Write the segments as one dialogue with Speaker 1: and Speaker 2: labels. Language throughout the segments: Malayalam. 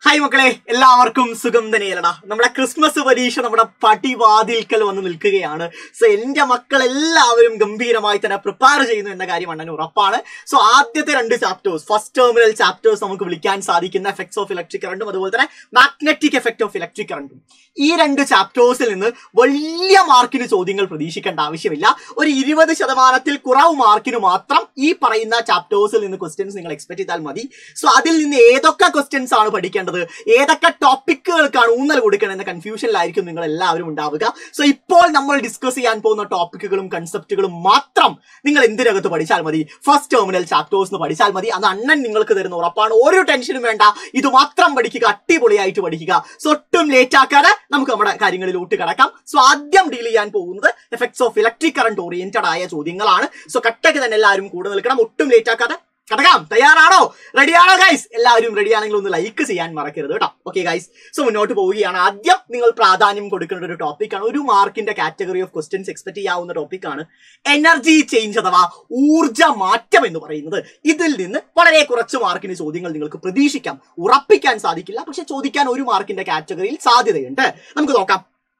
Speaker 1: ഹായ് മക്കളെ എല്ലാവർക്കും സുഖം തന്നെയല്ലടാ നമ്മുടെ ക്രിസ്മസ് പരീക്ഷ നമ്മുടെ പടിവാതിൽക്കൽ വന്ന് നിൽക്കുകയാണ് സോ എന്റെ മക്കൾ എല്ലാവരും ഗംഭീരമായി തന്നെ പ്രിപ്പയർ ചെയ്യുന്നു എന്ന കാര്യം അണ്ണന് ഉറപ്പാണ് സോ ആദ്യത്തെ രണ്ട് ചാപ്റ്റേഴ്സ് ഫസ്റ്റ് ടെർമിനൽ ചാപ്റ്റേഴ്സ് നമുക്ക് വിളിക്കാൻ സാധിക്കുന്ന എഫക്ട്സ് ഓഫ് ഇലക്ട്രിക് കറണ്ടും അതുപോലെ തന്നെ മാഗ്നറ്റിക് എഫക്ട് ഓഫ് ഇലക്ട്രിക് കറണ്ടും ഈ രണ്ട് ചാപ്റ്റേഴ്സിൽ നിന്ന് വലിയ മാർക്കിന് ചോദ്യങ്ങൾ പ്രതീക്ഷിക്കേണ്ട ആവശ്യമില്ല ഒരു ഇരുപത് ശതമാനത്തിൽ കുറവ് മാർക്കിന് മാത്രം ഈ പറയുന്ന ചാപ്റ്റേഴ്സിൽ നിന്ന് ക്വസ്റ്റ്യൻസ് നിങ്ങൾ എക്സ്പെക്ട് ചെയ്താൽ മതി സോ അതിൽ നിന്ന് ഏതൊക്കെ ക്വസ്റ്റ്യൻസ് ആണ് പഠിക്കേണ്ടത് ഏതൊക്കെ ടോപ്പിക്കുകൾക്കാണ് ഊന്നൽ കൊടുക്കണം എന്ന കൺഫ്യൂഷനിലായിരിക്കും നിങ്ങൾ എല്ലാവരും ഉണ്ടാവുക സോ ഇപ്പോൾ നമ്മൾ ഡിസ്കസ് ചെയ്യാൻ പോകുന്ന ടോപ്പിക്കുകളും കൺസെപ്റ്റുകളും മാത്രം നിങ്ങൾ എന്തിനകത്ത് പഠിച്ചാൽ മതി ഫസ്റ്റ് ടെർമിനൽ ചാപ്റ്റേഴ്സ് എന്ന് പഠിച്ചാൽ മതി അത് അണ്ണൻ നിങ്ങൾക്ക് തരുന്ന ഉറപ്പാണ് ഒരു ടെൻഷനും വേണ്ട ഇത് മാത്രം പഠിക്കുക അടിപൊളിയായിട്ട് പഠിക്കുക സോ ഒട്ടും ലേറ്റ് ആക്കാതെ നമുക്ക് നമ്മുടെ കാര്യങ്ങളിലോട്ട് കിടക്കാം സോ ആദ്യം ഡീൽ ചെയ്യാൻ പോകുന്നത് effects of electric current oriented ആയ ചോദ്യങ്ങളാണ് സോ കട്ടക്ക് തന്നെ എല്ലാവരും കൂടെ നിൽക്കണം ഒട്ടും ലേറ്റ് ആക്കാതെ കടക്കാം തയ്യാറാണോ റെഡിയാണോ ഗൈസ് എല്ലാവരും റെഡി ആണെങ്കിൽ ഒന്ന് ലൈക്ക് ചെയ്യാൻ മറക്കരുത് കേട്ടോ ഓക്കെ ഗൈസ് സോ മുന്നോട്ട് പോവുകയാണ് ആദ്യം നിങ്ങൾ പ്രാധാന്യം കൊടുക്കേണ്ട ഒരു ടോപ്പിക്കാണ് ഒരു മാർക്കിന്റെ കാറ്റഗറി ഓഫ് ക്വസ്റ്റ്യൻസ് എക്സ്പെക്ട് ചെയ്യാവുന്ന ടോപ്പിക്കാണ് എനർജി ചേഞ്ച് അഥവാ ഊർജ മാറ്റം എന്ന് പറയുന്നത് ഇതിൽ നിന്ന് വളരെ കുറച്ച് മാർക്കിന് ചോദ്യങ്ങൾ നിങ്ങൾക്ക് പ്രതീക്ഷിക്കാം ഉറപ്പിക്കാൻ സാധിക്കില്ല പക്ഷെ ചോദിക്കാൻ ഒരു മാർക്കിന്റെ കാറ്റഗറിയിൽ സാധ്യതയുണ്ട് നമുക്ക് നോക്കാം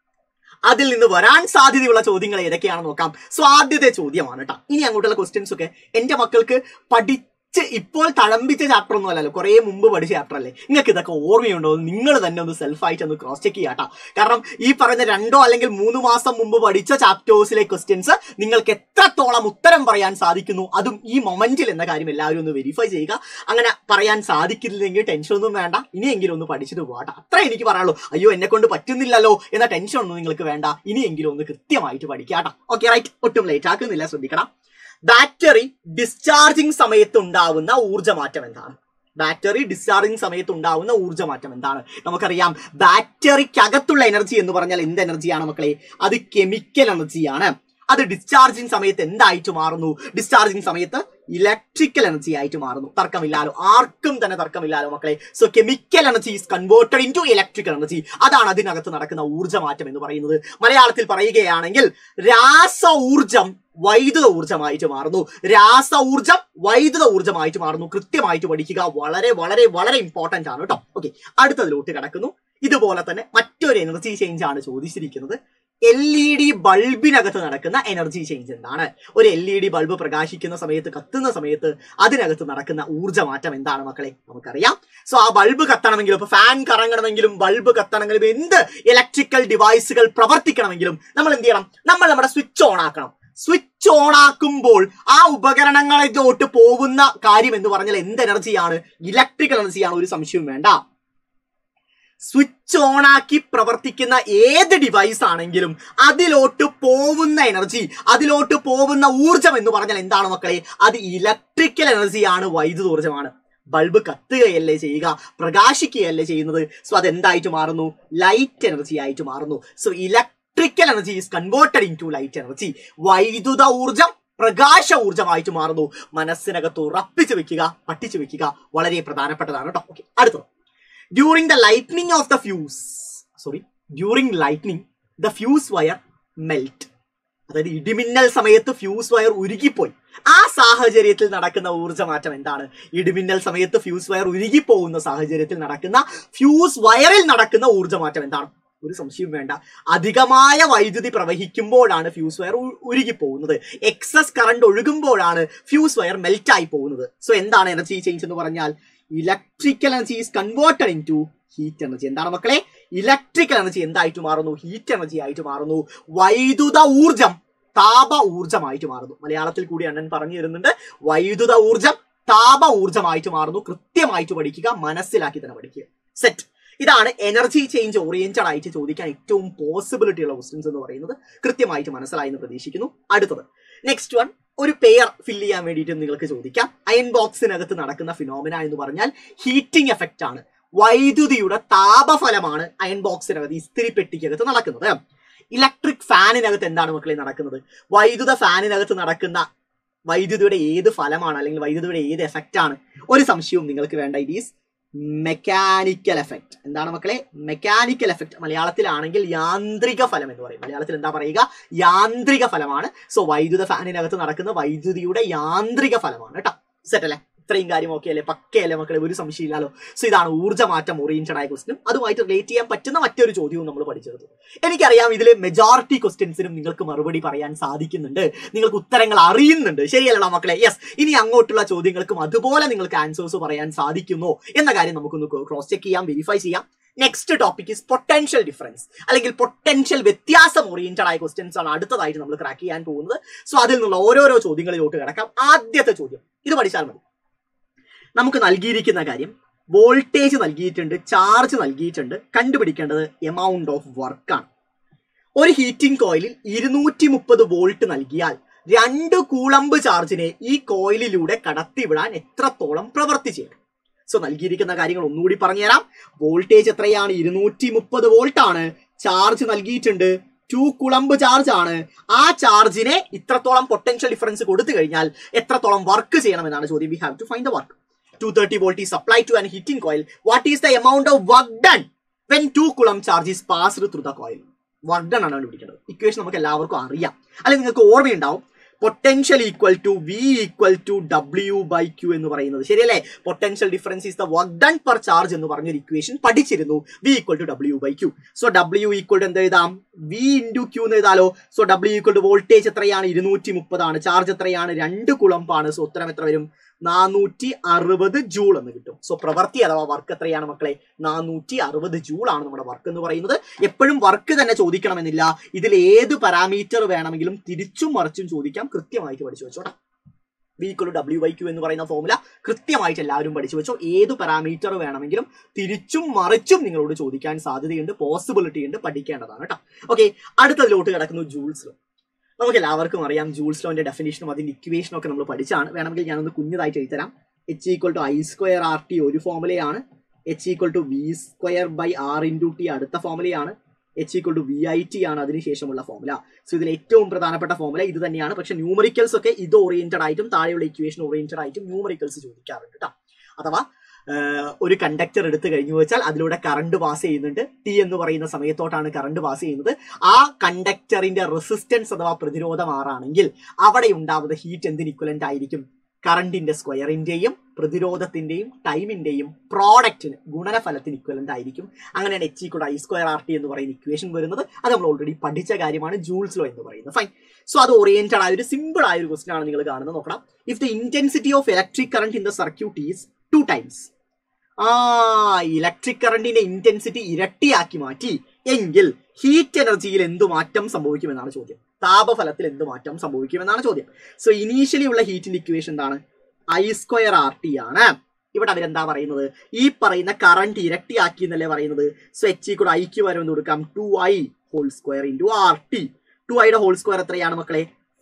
Speaker 1: അതിൽ നിന്ന് വരാൻ സാധ്യതയുള്ള ചോദ്യങ്ങൾ ഏതൊക്കെയാണെന്ന് നോക്കാം സോ ആദ്യത്തെ ചോദ്യമാണ് കേട്ടോ ഇനി അങ്ങോട്ടുള്ള ക്വസ്റ്റ്യൻസ് ഒക്കെ എന്റെ മക്കൾക്ക് പഠിച്ച് ഇപ്പോൾ തഴമ്പിച്ച ചാപ്റ്റർ ഒന്നും അല്ലല്ലോ കുറെ മുമ്പ് പഠിച്ച ചാപ്റ്റർ അല്ലേ നിങ്ങൾക്ക് ഇതൊക്കെ ഓർമ്മയുണ്ടോ നിങ്ങൾ തന്നെ ഒന്ന് സെൽഫായിട്ട് ഒന്ന് ക്രോസ് ചെക്ക് ചെയ്യാട്ടോ കാരണം ഈ പറയുന്ന രണ്ടോ അല്ലെങ്കിൽ മൂന്ന് മാസം മുമ്പ് പഠിച്ച ചാപ്റ്റേഴ്സിലെ ക്വസ്റ്റ്യൻസ് നിങ്ങൾക്ക് എത്രത്തോളം ഉത്തരം പറയാൻ സാധിക്കുന്നു അതും ഈ മൊമെന്റിൽ എന്ന കാര്യം എല്ലാവരും ഒന്ന് വെരിഫൈ ചെയ്യുക അങ്ങനെ പറയാൻ സാധിക്കില്ലെങ്കിൽ ടെൻഷൻ ഒന്നും വേണ്ട ഇനിയെങ്കിലും ഒന്ന് പഠിച്ചിട്ട് പോകാട്ടോ അത്ര എനിക്ക് പറയാനുള്ളൂ അയ്യോ എന്നെ കൊണ്ട് പറ്റുന്നില്ലല്ലോ എന്ന ടെൻഷൻ ഒന്നും നിങ്ങൾക്ക് വേണ്ട ഇനിയെങ്കിലും ഒന്ന് കൃത്യമായിട്ട് പഠിക്കാട്ടോ ഓക്കെ റൈറ്റ് ഒട്ടും ലേറ്റ് ആക്കുന്നില്ല ശ്രദ്ധിക്കണം ബാറ്ററി ഡിസ്ചാർജിങ് സമയത്ത് ഉണ്ടാവുന്ന ഊർജ്ജമാറ്റം എന്താണ് ബാറ്ററി ഡിസ്ചാർജിങ് സമയത്ത് ഉണ്ടാവുന്ന ഊർജ്ജമാറ്റം എന്താണ് നമുക്കറിയാം ബാറ്ററിക്കകത്തുള്ള എനർജി എന്ന് പറഞ്ഞാൽ എന്ത് എനർജിയാണ് മക്കളെ അത് കെമിക്കൽ എനർജിയാണ് അത് ഡിസ്ചാർജിങ് സമയത്ത് എന്തായിട്ട് മാറുന്നു ഡിസ്ചാർജിങ് സമയത്ത് ഇലക്ട്രിക്കൽ എനർജി ആയിട്ട് മാറുന്നു തർക്കമില്ലാലോ ആർക്കും തന്നെ തർക്കമില്ലാലോ മക്കളെ so chemical energy is converted in into electrical energy അതാണ് അതിനകത്ത് നടക്കുന്ന ഊർജ്ജമാറ്റം എന്ന് പറയുന്നത് മലയാളത്തിൽ പറയുകയാണെങ്കിൽ രാസ ഊർജം വൈദ്യുത ഊർജമായിട്ട് മാറുന്നു രാസ ഊർജം വൈദ്യുത ഊർജമായിട്ട് മാറുന്നു കൃത്യമായിട്ട് പഠിക്കുക വളരെ വളരെ വളരെ ഇമ്പോർട്ടന്റ് ആണ് കേട്ടോ ഓക്കെ അടുത്തതിലോട്ട് കിടക്കുന്നു ഇതുപോലെ തന്നെ മറ്റൊരു എനർജി ചേഞ്ച് ആണ് ചോദിച്ചിരിക്കുന്നത് എൽ ഇ ഡി ബൾബിനകത്ത് നടക്കുന്ന എനർജി ചേഞ്ച് എന്താണ് ഒരു എൽ ഇ ഡി ബൾബ് പ്രകാശിക്കുന്ന സമയത്ത് കത്തുന്ന സമയത്ത് അതിനകത്ത് നടക്കുന്ന ഊർജ്ജമാറ്റം എന്താണ് മക്കളെ നമുക്കറിയാം സോ ആ ബൾബ് കത്തണമെങ്കിലും ഇപ്പൊ ഫാൻ കറങ്ങണമെങ്കിലും ബൾബ് കത്തണമെങ്കിലും എന്ത് ഇലക്ട്രിക്കൽ ഡിവൈസുകൾ പ്രവർത്തിക്കണമെങ്കിലും നമ്മൾ എന്ത് ചെയ്യണം നമ്മൾ നമ്മുടെ സ്വിച്ച് ഓൺ ആക്കണം സ്വിച്ച് ഓൺ ആക്കുമ്പോൾ ആ ഉപകരണങ്ങളിലോട്ട് പോകുന്ന കാര്യം എന്ന് പറഞ്ഞാൽ എന്ത് എനർജിയാണ് ഇലക്ട്രിക്കൽ എനർജിയാണ് ഒരു സംശയവും വേണ്ട സ്വിച്ച് ഓൺ ആക്കി പ്രവർത്തിക്കുന്ന ഏത് ഡിവൈസ് ആണെങ്കിലും അതിലോട്ട് പോകുന്ന എനർജി അതിലോട്ട് പോകുന്ന ഊർജം എന്ന് പറഞ്ഞാൽ എന്താണ് മക്കളെ അത് ഇലക്ട്രിക്കൽ എനർജിയാണ് വൈദ്യുത ഊർജമാണ് ബൾബ് കത്തുകയല്ലേ ചെയ്യുക പ്രകാശിക്കുകയല്ലേ ചെയ്യുന്നത് സോ അതെന്തായിട്ട് മാറുന്നു ലൈറ്റ് എനർജി ആയിട്ട് മാറുന്നു so electrical energy is converted in to light energy വൈദ്യുത ഊർജം പ്രകാശ ഊർജമായിട്ട് മാറുന്നു മനസ്സിനകത്ത് ഉറപ്പിച്ചു വെക്കുക പഠിച്ചു വെക്കുക വളരെ പ്രധാനപ്പെട്ടതാണ് കേട്ടോ ഓക്കെ അടുത്തത് during the lightning of the fuse sorry during lightning the fuse wire melt അതായത് ഇടിമിന്നൽ സമയത്ത് ഫ്യൂസ് വയർ ഉരുകിപ്പോയി ആ സാഹചര്യത്തിൽ നടക്കുന്ന ഊർജ്ജമാറ്റം എന്താണ് ഇടിമിന്നൽ സമയത്ത് ഫ്യൂസ് വയർ ഉരുകിപ്പോകുന്ന സാഹചര്യത്തിൽ നടക്കുന്ന ഫ്യൂസ് വയറിൽ നടക്കുന്ന ഊർജ്ജമാറ്റം എന്താണ് ഒരു സംശയവും വേണ്ട അധികമായ വൈദ്യുതി പ്രവഹിക്കുമ്പോഴാണ് ഫ്യൂസ് വയർ ഉരുകിപ്പോകുന്നത് എക്സസ് കറണ്ട് ഒഴുകുമ്പോഴാണ് ഫ്യൂസ് വയർ മെൽറ്റ് ആയി പോകുന്നത് സോ എന്താണ് എനർജി ചേഞ്ച് എന്ന് പറഞ്ഞാൽ electrical energy is converted in to heat energy എന്താണ് മക്കളെ ഇലക്ട്രിക്കൽ എനർജി എന്തായിട്ട് മാറുന്നു ഹീറ്റ് എനർജി ആയിട്ട് മാറുന്നു വൈദ്യുത ഊർജം താപ ഊർജമായിട്ട് മാറുന്നു മലയാളത്തിൽ കൂടി അണ്ണൻ പറഞ്ഞു തരുന്നുണ്ട് വൈദ്യുത ഊർജം താപ ഊർജമായിട്ട് മാറുന്നു കൃത്യമായിട്ട് പഠിക്കുക മനസ്സിലാക്കി തന്നെ പഠിക്കുക സെറ്റ് ഇതാണ് എനർജി ചേഞ്ച് ഓറിയന്റഡ് ആയിട്ട് ചോദിക്കാൻ ഏറ്റവും പോസിബിലിറ്റി ഉള്ള ക്വസ്റ്റ്യൻസ് എന്ന് പറയുന്നത് കൃത്യമായിട്ട് മനസ്സിലായി എന്ന് പ്രതീക്ഷിക്കുന്നു അടുത്തത് നെക്സ്റ്റ് വൺ ഒരു പെയർ ഫില്ല് ചെയ്യാൻ വേണ്ടിയിട്ട് നിങ്ങൾക്ക് ചോദിക്കാം അയൺ ബോക്സിനകത്ത് നടക്കുന്ന ഫിനോമിന എന്ന് പറഞ്ഞാൽ ഹീറ്റിംഗ് എഫക്റ്റ് ആണ് വൈദ്യുതിയുടെ താപഫലമാണ് അയൺ ബോക്സിനകത്ത് ഇസ്തിരി പെട്ടിക്കകത്ത് നടക്കുന്നത് ഇലക്ട്രിക് ഫാനിനകത്ത് എന്താണ് മക്കളെ നടക്കുന്നത് വൈദ്യുത ഫാനിനകത്ത് നടക്കുന്ന വൈദ്യുതിയുടെ ഏത് ഫലമാണ് അല്ലെങ്കിൽ വൈദ്യുതിയുടെ ഏത് എഫക്റ്റ് ആണ് ഒരു സംശയവും നിങ്ങൾക്ക് വേണ്ട ഇറ്റ് ഈസ് മെക്കാനിക്കൽ എഫക്റ്റ് എന്താണ് മക്കളെ മെക്കാനിക്കൽ എഫക്റ്റ് മലയാളത്തിലാണെങ്കിൽ യാന്ത്രിക ഫലം എന്ന് പറയും മലയാളത്തിൽ എന്താ പറയുക യാന്ത്രിക ഫലമാണ് സോ വൈദ്യുത ഫാനിനകത്ത് നടക്കുന്ന വൈദ്യുതിയുടെ യാന്ത്രിക ഫലമാണ് കേട്ടോ സെറ്റ് അല്ലേ ഇത്രയും കാര്യം ഓക്കെ അല്ലേ പക്കയല്ലേ മക്കളെ ഒരു സംശയമില്ലല്ലോ സോ ഇതാണ് ഊർജ്ജമാറ്റം ഓറിയന്റഡ് ആയ ക്വസ്റ്റിനും അതുമായിട്ട് റിലേറ്റ് ചെയ്യാൻ പറ്റുന്ന മറ്റൊരു ചോദ്യവും നമ്മൾ പഠിച്ചെടുത്തു എനിക്കറിയാം ഇതിലെ മെജോറിറ്റി ക്വസ്റ്റ്യൻസിനും നിങ്ങൾക്ക് മറുപടി പറയാൻ സാധിക്കുന്നുണ്ട് നിങ്ങൾക്ക് ഉത്തരങ്ങൾ അറിയുന്നുണ്ട് ശരിയല്ലടാ മക്കളെ യെസ് ഇനി അങ്ങോട്ടുള്ള ചോദ്യങ്ങൾക്കും അതുപോലെ നിങ്ങൾക്ക് ആൻസേഴ്സ് പറയാൻ സാധിക്കുമോ എന്ന കാര്യം നമുക്കൊന്ന് ക്രോസ് ചെക്ക് ചെയ്യാം വെരിഫൈ ചെയ്യാം next topic is potential difference അല്ലെങ്കിൽ പൊട്ടൻഷ്യൽ വ്യത്യാസം ഓറിയന്റഡ് ആയ ക്വസ്റ്റ്യൻസ് ആണ് അടുത്തതായിട്ട് നമ്മൾ ക്രാക്ക് ചെയ്യാൻ പോകുന്നത് സോ അതിൽ നിന്നുള്ള ഓരോരോ ചോദ്യങ്ങളിലോട്ട് കിടക്കാം ആദ്യത്തെ ചോദ്യം ഇത് പഠിച്ചാൽ മതി നമുക്ക് നൽകിയിരിക്കുന്ന കാര്യം വോൾട്ടേജ് നൽകിയിട്ടുണ്ട് ചാർജ് നൽകിയിട്ടുണ്ട് കണ്ടുപിടിക്കേണ്ടത് എമൗണ്ട് ഓഫ് വർക്കാണ് ഒരു ഹീറ്റിംഗ് കോയിലിൽ ഇരുന്നൂറ്റി മുപ്പത് വോൾട്ട് നൽകിയാൽ രണ്ട് കൂളമ്പ് ചാർജിനെ ഈ കോയിലിലൂടെ കടത്തിവിടാൻ എത്രത്തോളം പ്രവർത്തി ചെയ്യണം സോ നൽകിയിരിക്കുന്ന കാര്യങ്ങൾ ഒന്നുകൂടി പറഞ്ഞുതരാം വോൾട്ടേജ് എത്രയാണ് ഇരുന്നൂറ്റി മുപ്പത് വോൾട്ട് ആണ് ചാർജ് നൽകിയിട്ടുണ്ട് ടു കുളമ്പ് ചാർജ് ആണ് ആ ചാർജിനെ ഇത്രത്തോളം പൊട്ടൻഷ്യൽ ഡിഫറൻസ് കൊടുത്തു കഴിഞ്ഞാൽ എത്രത്തോളം വർക്ക് ചെയ്യണമെന്നാണ് ചോദ്യം we have to find the work two thirty volt is supply to an heating coil what is the amount of work done when two coulomb charge is passed through the coil work done ആണ് കണ്ടുപിടിക്കേണ്ടത് ഇക്വേഷൻ നമുക്ക് എല്ലാവർക്കും അറിയാം അല്ലെങ്കിൽ നിങ്ങൾക്ക് ഓർമ്മയുണ്ടാവും potential equal to V equal to W by Q എന്ന് പറയുന്നത് ശരിയല്ലേ potential difference is the work done per charge എന്ന് പറഞ്ഞൊരു ഇക്വേഷൻ പഠിച്ചിരുന്നു V equal to W by Q so W equal to എന്ത് എഴുതാം വി ഇൻറ്റു ക്യൂ എന്ന് എഴുതാലോ so W equal to voltage എത്രയാണ് ഇരുന്നൂറ്റി മുപ്പതാണ് ചാർജ് എത്രയാണ് രണ്ട് കുളമ്പാണ് സോ ഉത്തരം എത്ര വരും നാനൂറ്റി അറുപത് ജൂൾ എന്ന് കിട്ടും സോ പ്രവൃത്തി അഥവാ വർക്ക് എത്രയാണ് മക്കളെ നാനൂറ്റി അറുപത് ജൂൾ ആണ് നമ്മുടെ വർക്ക് എന്ന് പറയുന്നത് എപ്പോഴും വർക്ക് തന്നെ ചോദിക്കണമെന്നില്ല ഇതിൽ ഏത് പാരാമീറ്റർ വേണമെങ്കിലും തിരിച്ചും മറിച്ചും ചോദിക്കാം കൃത്യമായിട്ട് പഠിച്ചു വെച്ചോട്ടെ V equal W by Q എന്ന് പറയുന്ന ഫോമുല കൃത്യമായിട്ട് എല്ലാവരും പഠിച്ചു വെച്ചോ ഏത് പാരാമീറ്റർ വേണമെങ്കിലും തിരിച്ചും മറിച്ചും നിങ്ങളോട് ചോദിക്കാൻ സാധ്യതയുണ്ട് പോസിബിലിറ്റി ഉണ്ട് പഠിക്കേണ്ടതാണ് കേട്ടോ ഓക്കെ അടുത്തതിലോട്ട് കിടക്കുന്നു ജൂൾസ് ലോ നമുക്ക് എല്ലാവർക്കും അറിയാം ജൂൾസ് ലോന്റെ ഡെഫിനേഷനും അതിന്റെ ഇക്വേഷനും ഒക്കെ നമ്മൾ പഠിച്ചാണ് വേണമെങ്കിൽ ഞാനൊന്ന് കുഞ്ഞതായിട്ട് എഴുതരാം H equal to I square R T ഒരു ഫോമുലയാണ് H equal to V square by R into T അടുത്ത ഫോമുലയാണ് H equal to V I T ആണ് അതിനുശേഷമുള്ള ഫോമുല സോ ഇതിൽ ഏറ്റവും പ്രധാനപ്പെട്ട ഫോമുല ഇത് തന്നെയാണ് പക്ഷെ ന്യൂമറിക്കൽസ് ഒക്കെ ഇത് ഓറിയന്റഡ് ആയിട്ടും താഴെയുള്ള ഇക്വേഷൻ ഓറിയന്റഡ് ആയിട്ടും ന്യൂമറിക്കൽസ് ചോദിക്കാറുണ്ട് കേട്ടോ അഥവാ ആഹ്, ഒരു കണ്ടക്ടർ എടുത്തു കഴിഞ്ഞു വെച്ചാൽ അതിലൂടെ കറണ്ട് പാസ് ചെയ്യുന്നുണ്ട് ടി എന്ന് പറയുന്ന സമയത്തോട്ടാണ് കറണ്ട് പാസ് ചെയ്യുന്നത് ആ കണ്ടക്ടറിന്റെ റെസിസ്റ്റൻസ് അഥവാ പ്രതിരോധം ആറാണെങ്കിൽ അവിടെ ഉണ്ടാവുന്ന ഹീറ്റ് എന്തിന് ഇക്വലന്റ് ആയിരിക്കും കറണ്ടിന്റെ സ്ക്വയറിന്റെയും പ്രതിരോധത്തിന്റെയും ടൈമിന്റെയും പ്രോഡക്റ്റിന് ഗുണനഫലത്തിന് ഇക്വലന്റ് ആയിരിക്കും അങ്ങനെയാണ് എച്ച് കൂടെ ഐ സ്ക്വയർ ആർ ടി എന്ന് പറയുന്ന ഇക്വേഷൻ വരുന്നത് അത് നമ്മൾ ഓൾറെഡി പഠിച്ച കാര്യമാണ് ജൂൾസ് ലോ എന്ന് പറയുന്നത് ഫൈൻ സോ അത് ഓറിയന്റഡ് ആയ ഒരു സിമ്പിൾ ആയ ഒരു ക്വസ്റ്റൻ ആണ് നിങ്ങൾ കാണുന്നത് നോക്കണം if the intensity of electric current in the circuit is two times ആ ഇലക്ട്രിക് കറണ്ടിന്റെ ഇന്റൻസിറ്റി ഇരട്ടിയാക്കി മാറ്റി എങ്കിൽ ഹീറ്റ് എനർജിയിൽ എന്ത് മാറ്റം സംഭവിക്കുമെന്നാണ് ചോദ്യം താപഫലത്തിൽ എന്ത് മാറ്റം സംഭവിക്കുമെന്നാണ് ചോദ്യം സോ ഇനീഷ്യലി ഉള്ള ഹീറ്റിന്റെ ഇക്വേഷൻ എന്താണ് ഐ സ്ക്വയർ ആർ ടി ആണ് ഇവിടെ അവരെന്താ പറയുന്നത് ഈ പറയുന്ന കറണ്ട് ഇരട്ടിയാക്കി എന്നല്ലേ പറയുന്നത് സോ എച്ച് കൂടെ ഐക്ക് വരുമെന്ന് കൊടുക്കാം two I whole square into R T two ഐയുടെ ഹോൾ സ്ക്വയർ എത്രയാണ് മക്കളെ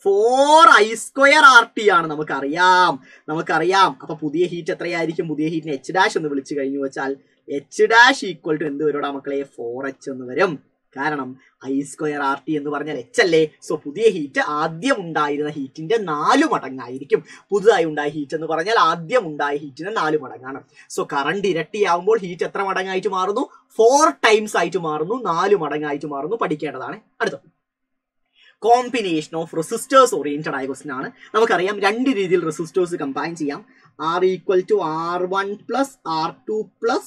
Speaker 1: four I square R T ആണ് നമുക്കറിയാം നമുക്കറിയാം അപ്പൊ പുതിയ ഹീറ്റ് എത്രയായിരിക്കും പുതിയ ഹീറ്റിനെ എച്ച് ഡാഷ് എന്ന് വിളിച്ചു കഴിഞ്ഞു വെച്ചാൽ എച്ച് ഡാഷ് ഈക്വൽ ടു എന്ത് വരും മക്കളെ ഫോർ എച്ച് എന്ന് വരും കാരണം ഐ സ്ക്വയർ ആർ ടി എന്ന് പറഞ്ഞാൽ എച്ച് അല്ലേ സോ പുതിയ ഹീറ്റ് ആദ്യം ഉണ്ടായിരുന്ന ഹീറ്റിന്റെ നാല് മടങ്ങായിരിക്കും പുതുതായി ഉണ്ടായ ഹീറ്റ് എന്ന് പറഞ്ഞാൽ ആദ്യം ഉണ്ടായ ഹീറ്റിന് നാല് മടങ്ങാണ് സോ കറണ്ട് ഇരട്ടിയാവുമ്പോൾ ഹീറ്റ് എത്ര മടങ്ങായിട്ട് മാറുന്നു ഫോർ ടൈംസ് ആയിട്ട് മാറുന്നു നാല് മടങ്ങായിട്ട് മാറുന്നു പഠിക്കേണ്ടതാണ് അടുത്തത് കോമ്പിനേഷൻ ഓഫ് റെസിസ്റ്റേഴ്സ് ഓറിയന്റഡ് ആയ ക്വസ്റ്റൻ ആണ് നമുക്കറിയാം രണ്ട് രീതിയിൽ റെസിസ്റ്റേഴ്സ് കമ്പൈൻ ചെയ്യാം R equal to R one plus R two plus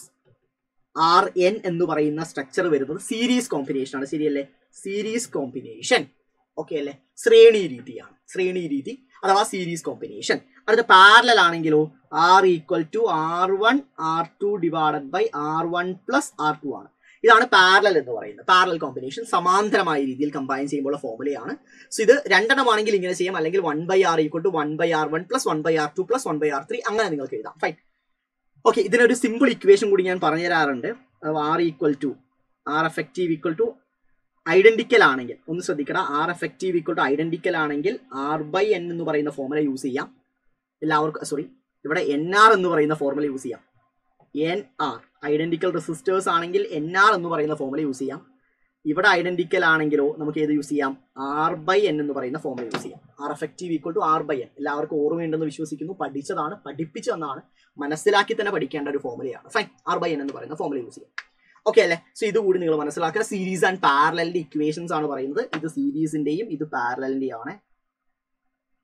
Speaker 1: R N എന്ന് പറയുന്ന സ്ട്രക്ചർ വരുന്നത് സീരീസ് കോമ്പിനേഷൻ ആണ് ശരിയല്ലേ സീരീസ് കോമ്പിനേഷൻ ഓക്കെ അല്ലേ ശ്രേണി രീതിയാണ് ശ്രേണി രീതി അഥവാ സീരീസ് കോമ്പിനേഷൻ അടുത്ത പാരലൽ ആണെങ്കിലോ R equal to R one R two divided by R one plus R two ആണ് ഇതാണ് പാരലൽ എന്ന് പറയുന്നത് പാരലൽ കോമ്പിനേഷൻ സമാന്തരമായ രീതിയിൽ കമ്പൈൻ ചെയ്യുമ്പോൾ ഫോർമുലയാണ് സോ ഇത് രണ്ടെണ്ണമാണെങ്കിൽ ഇങ്ങനെ ചെയ്യാം അല്ലെങ്കിൽ one by R equal to one by R one plus one by R two plus one by R three അങ്ങനെ നിങ്ങൾക്ക് എഴുതാം ഫൈൻ ഓക്കെ ഇതിനൊരു സിമ്പിൾ ഇക്വേഷൻ കൂടി ഞാൻ പറഞ്ഞു തരാറുണ്ട് R equal to R effective equal to identical ആണെങ്കിൽ ഒന്ന് ശ്രദ്ധിക്കണം R effective equal to identical ആണെങ്കിൽ ആർ ബൈ എൻ എന്ന് പറയുന്ന ഫോർമുല യൂസ് ചെയ്യാം എല്ലാവർക്കും സോറി ഇവിടെ എൻ ആർ എന്ന് പറയുന്ന ഫോർമുല യൂസ് ചെയ്യാം എൻ ആർ ഐഡന്റിക്കൽ റെസിസ്റ്റേഴ്സ് ആണെങ്കിൽ എൻ ആർ എന്ന് പറയുന്ന ഫോർമുല യൂസ് ചെയ്യാം ഇവിടെ ഐഡന്റിക്കൽ ആണെങ്കിലോ നമുക്ക് ഏത് യൂസ് ചെയ്യാം ആർ ബൈ എൻ എന്ന് പറയുന്ന ഫോർമുല യൂസ് ചെയ്യാം R effective equal to R by N എല്ലാവർക്കും ഓർമ്മയുണ്ടെന്ന് വിശ്വസിക്കുന്നു പഠിച്ചതാണ് പഠിപ്പിച്ചു തന്നതാണ് മനസ്സിലാക്കി തന്നെ പഠിക്കേണ്ട ഒരു ഫോർമുലയാണ് ഫൈൻ ആർ ബൈ എൻ എന്ന് പറയുന്ന ഫോർമുല യൂസ് ചെയ്യാം ഓക്കെ അല്ലേ സോ ഇത് കൂടി നിങ്ങൾ മനസ്സിലാക്കുക സീരീസ് ആൻഡ് പാരലലിന്റെ ഇക്വേഷൻസ് ആണ് പറയുന്നത് ഇത് സീരീസിന്റെയും ഇത് പാരലലിന്റെയും ആണ്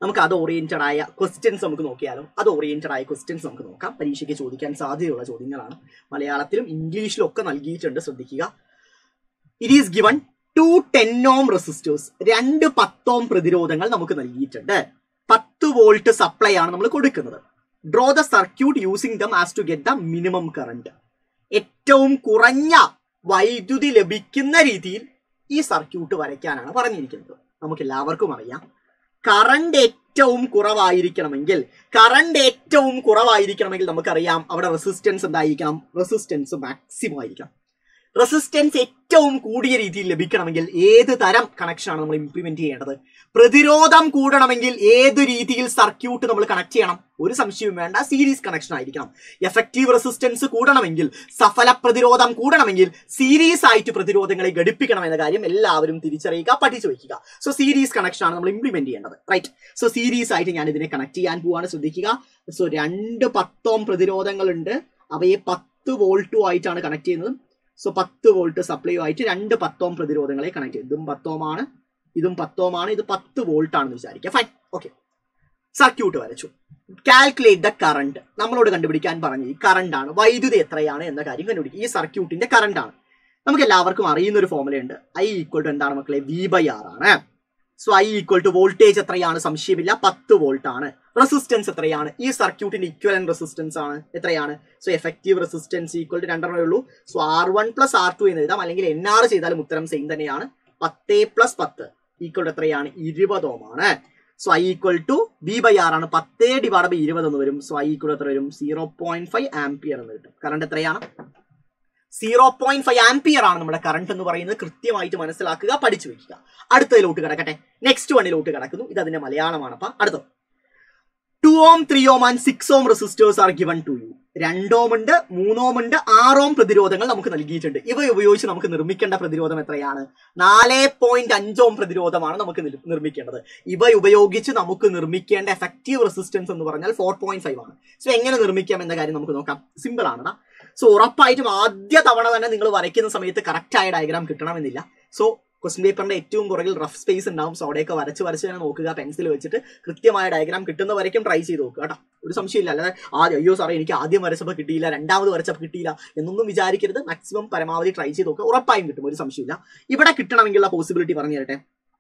Speaker 1: നമുക്ക് അത് ഓറിയന്റഡ് ആയ ക്വസ്റ്റ്യൻസ് നമുക്ക് നോക്കിയാലോ അത് ഓറിയന്റഡ് ആയ ക്വസ്റ്റ്യൻസ് നമുക്ക് നോക്കാം പരീക്ഷയ്ക്ക് ചോദിക്കാൻ സാധ്യതയുള്ള ചോദ്യങ്ങളാണ് മലയാളത്തിലും ഇംഗ്ലീഷിലും ഒക്കെ നൽകിയിട്ടുണ്ട് ശ്രദ്ധിക്കുക it is given two ten ohm resistors രണ്ട് പത്തോം പ്രതിരോധങ്ങൾ നമുക്ക് നൽകിയിട്ടുണ്ട് പത്ത് വോൾട്ട് സപ്ലൈ ആണ് നമ്മൾ കൊടുക്കുന്നത് draw the circuit using them as to get the minimum current ഏറ്റവും കുറഞ്ഞ വൈദ്യുതി ലഭിക്കുന്ന രീതിയിൽ ഈ സർക്യൂട്ട് വരയ്ക്കാനാണ് പറഞ്ഞിരിക്കുന്നത് നമുക്ക് എല്ലാവർക്കും അറിയാം കറണ്ട് ഏറ്റവും കുറവായിരിക്കണമെങ്കിൽ കറണ്ട് ഏറ്റവും കുറവായിരിക്കണമെങ്കിൽ നമുക്കറിയാം അവിടെ റെസിസ്റ്റൻസ് എന്തായിരിക്കണം റെസിസ്റ്റൻസ് മാക്സിമം ആയിരിക്കണം റെസിസ്റ്റൻസ് ഏറ്റവും കൂടിയ രീതിയിൽ ലഭിക്കണമെങ്കിൽ ഏത് തരം കണക്ഷനാണ് നമ്മൾ ഇംപ്ലിമെന്റ് ചെയ്യേണ്ടത് പ്രതിരോധം കൂടണമെങ്കിൽ ഏത് രീതിയിൽ സർക്യൂട്ട് നമ്മൾ കണക്ട് ചെയ്യണം ഒരു സംശയവും വേണ്ട സീരീസ് കണക്ഷൻ ആയിരിക്കണം എഫക്റ്റീവ് റെസിസ്റ്റൻസ് കൂടണമെങ്കിൽ സഫല പ്രതിരോധം കൂടണമെങ്കിൽ സീരീസ് ആയിട്ട് പ്രതിരോധങ്ങളെ ഘടിപ്പിക്കണം എന്ന കാര്യം എല്ലാവരും തിരിച്ചറിയുക പഠിച്ചു വയ്ക്കുക സോ സീരീസ് കണക്ഷൻ ആണ് നമ്മൾ ഇംപ്ലിമെന്റ് ചെയ്യേണ്ടത് റൈറ്റ് സോ സീരീസ് ആയിട്ട് ഞാൻ ഇതിനെ കണക്ട് ചെയ്യാൻ പോവാണ് ശ്രദ്ധിക്കുക സോ രണ്ട് പത്തോം പ്രതിരോധങ്ങളുണ്ട് അവയെ പത്ത് വോൾട്ടും ആയിട്ടാണ് കണക്ട് ചെയ്യുന്നത് സോ പത്ത് വോൾട്ട് സപ്ലൈ ആയിട്ട് രണ്ട് പത്തോം പ്രതിരോധങ്ങളെ കണക്ട് ചെയ്യും ഇതും പത്തോമാണ് ഇതും പത്തോമാണ് ഇത് പത്ത് വോൾട്ട് ആണെന്ന് വിചാരിക്കുക ഫൈൻ ഓക്കെ സർക്യൂട്ട് വരച്ചു കാൽക്കുലേറ്റ് ദ കറണ്ട് നമ്മളോട് കണ്ടുപിടിക്കാൻ പറഞ്ഞു ഈ കറണ്ട് ആണ് വൈദ്യുതി എത്രയാണ് എന്ന കാര്യം കണ്ടുപിടിക്കുക ഈ സർക്യൂട്ടിന്റെ കറണ്ട് ആണ് നമുക്ക് എല്ലാവർക്കും അറിയുന്ന ഒരു ഫോമുലയുണ്ട് ഐ ഈക്വൽ ടു എന്താണ് മക്കളെ വി ബൈ ആർ ആണ് so I equal to voltage എത്രയാണ് സംശയമില്ല പത്ത് വോൾട്ട് ആണ് റെസിസ്റ്റൻസ് എത്രയാണ് ഈ സർക്യൂട്ടിന്റെ ഇക്വലൻ റെസിസ്റ്റൻസ് ആണ് എത്രയാണ് so effective resistance equal to രണ്ടെണ്ണേ ഉള്ളൂ so R one plus R two എന്ന് എഴുതാം അല്ലെങ്കിൽ എൻ ആർ ചെയ്താലും ഉത്തരം സെയിം തന്നെയാണ് പത്തേ പ്ലസ് പത്ത് ഈക്വൽ ടു എത്രയാണ് ഇരുപതോമാണ് so I equal to V by R ആണ് പത്തേ ഡിവൈഡ് ബൈ ഇരുപത് എന്ന് വരും സോ ഐ ഈക്വൽ എത്ര വരും സീറോ പോയിന്റ് ഫൈവ് ആംപിയർ എന്ന് കിട്ടും കറണ്ട് എത്രയാണ് സീറോ പോയിന്റ് ഫൈവ് ആംപിയർ ആണ് നമ്മുടെ കറണ്ട് എന്ന് പറയുന്നത് കൃത്യമായിട്ട് മനസ്സിലാക്കുക പഠിച്ചു വെക്കുക അടുത്തതിലോട്ട് കിടക്കട്ടെ നെക്സ്റ്റ് വണ്ണിലോട്ട് കിടക്കുന്നു ഇത് അതിന്റെ മലയാളമാണ് അപ്പൊ അടുത്തത് two ohm three ohm and six ohm resistors are given to you രണ്ടോം ഉണ്ട് മൂന്നോം ഉണ്ട് ആറോം പ്രതിരോധങ്ങൾ നമുക്ക് നൽകിയിട്ടുണ്ട് ഇവ ഉപയോഗിച്ച് നമുക്ക് നിർമ്മിക്കേണ്ട പ്രതിരോധം എത്രയാണ് നാല് പോയിന്റ് അഞ്ചോം പ്രതിരോധമാണ് നമുക്ക് നിർ- നിർമ്മിക്കേണ്ടത് ഇവ ഉപയോഗിച്ച് നമുക്ക് നിർമ്മിക്കേണ്ട എഫക്റ്റീവ് റെസിസ്റ്റൻസ് എന്ന് പറഞ്ഞാൽ ഫോർ പോയിന്റ് ഫൈവ് ആണ് സോ എങ്ങനെ നിർമ്മിക്കാം എന്ന കാര്യം നമുക്ക് നോക്കാം സിമ്പിൾ ആണ് സോ ഉറപ്പായിട്ടും ആദ്യ തവണ തന്നെ നിങ്ങൾ വരയ്ക്കുന്ന സമയത്ത് കറക്റ്റ് ആയ ഡയഗ്രാം കിട്ടണമെന്നില്ല സോ ക്വസ്റ്റ്യൻ പേപ്പറിന്റെ ഏറ്റവും പുറകിൽ റഫ് സ്പേസ് ഉണ്ടാവും സോ അവിടെയൊക്കെ വരച്ച് വരച്ച് തന്നെ നോക്കുക പെൻസിൽ വെച്ചിട്ട് കൃത്യമായ ഡയഗ്രാം കിട്ടുന്ന വരയ്ക്കും ട്രൈ ചെയ്ത് നോക്കുക കേട്ടോ ഒരു സംശയമില്ല അല്ലാതെ ആദ്യം അയ്യോ സാറേ എനിക്ക് ആദ്യം വരച്ചപ്പോൾ കിട്ടിയില്ല രണ്ടാമത് വരച്ചപ്പോൾ കിട്ടിയില്ല എന്നൊന്നും വിചാരിക്കരുത് മാക്സിമം പരമാവധി ട്രൈ ചെയ്ത് നോക്കുക ഉറപ്പായും കിട്ടും ഒരു സംശയമില്ല ഇവിടെ കിട്ടണമെങ്കിലുള്ള പോസിബിലിറ്റി പറഞ്ഞു തരട്ടെ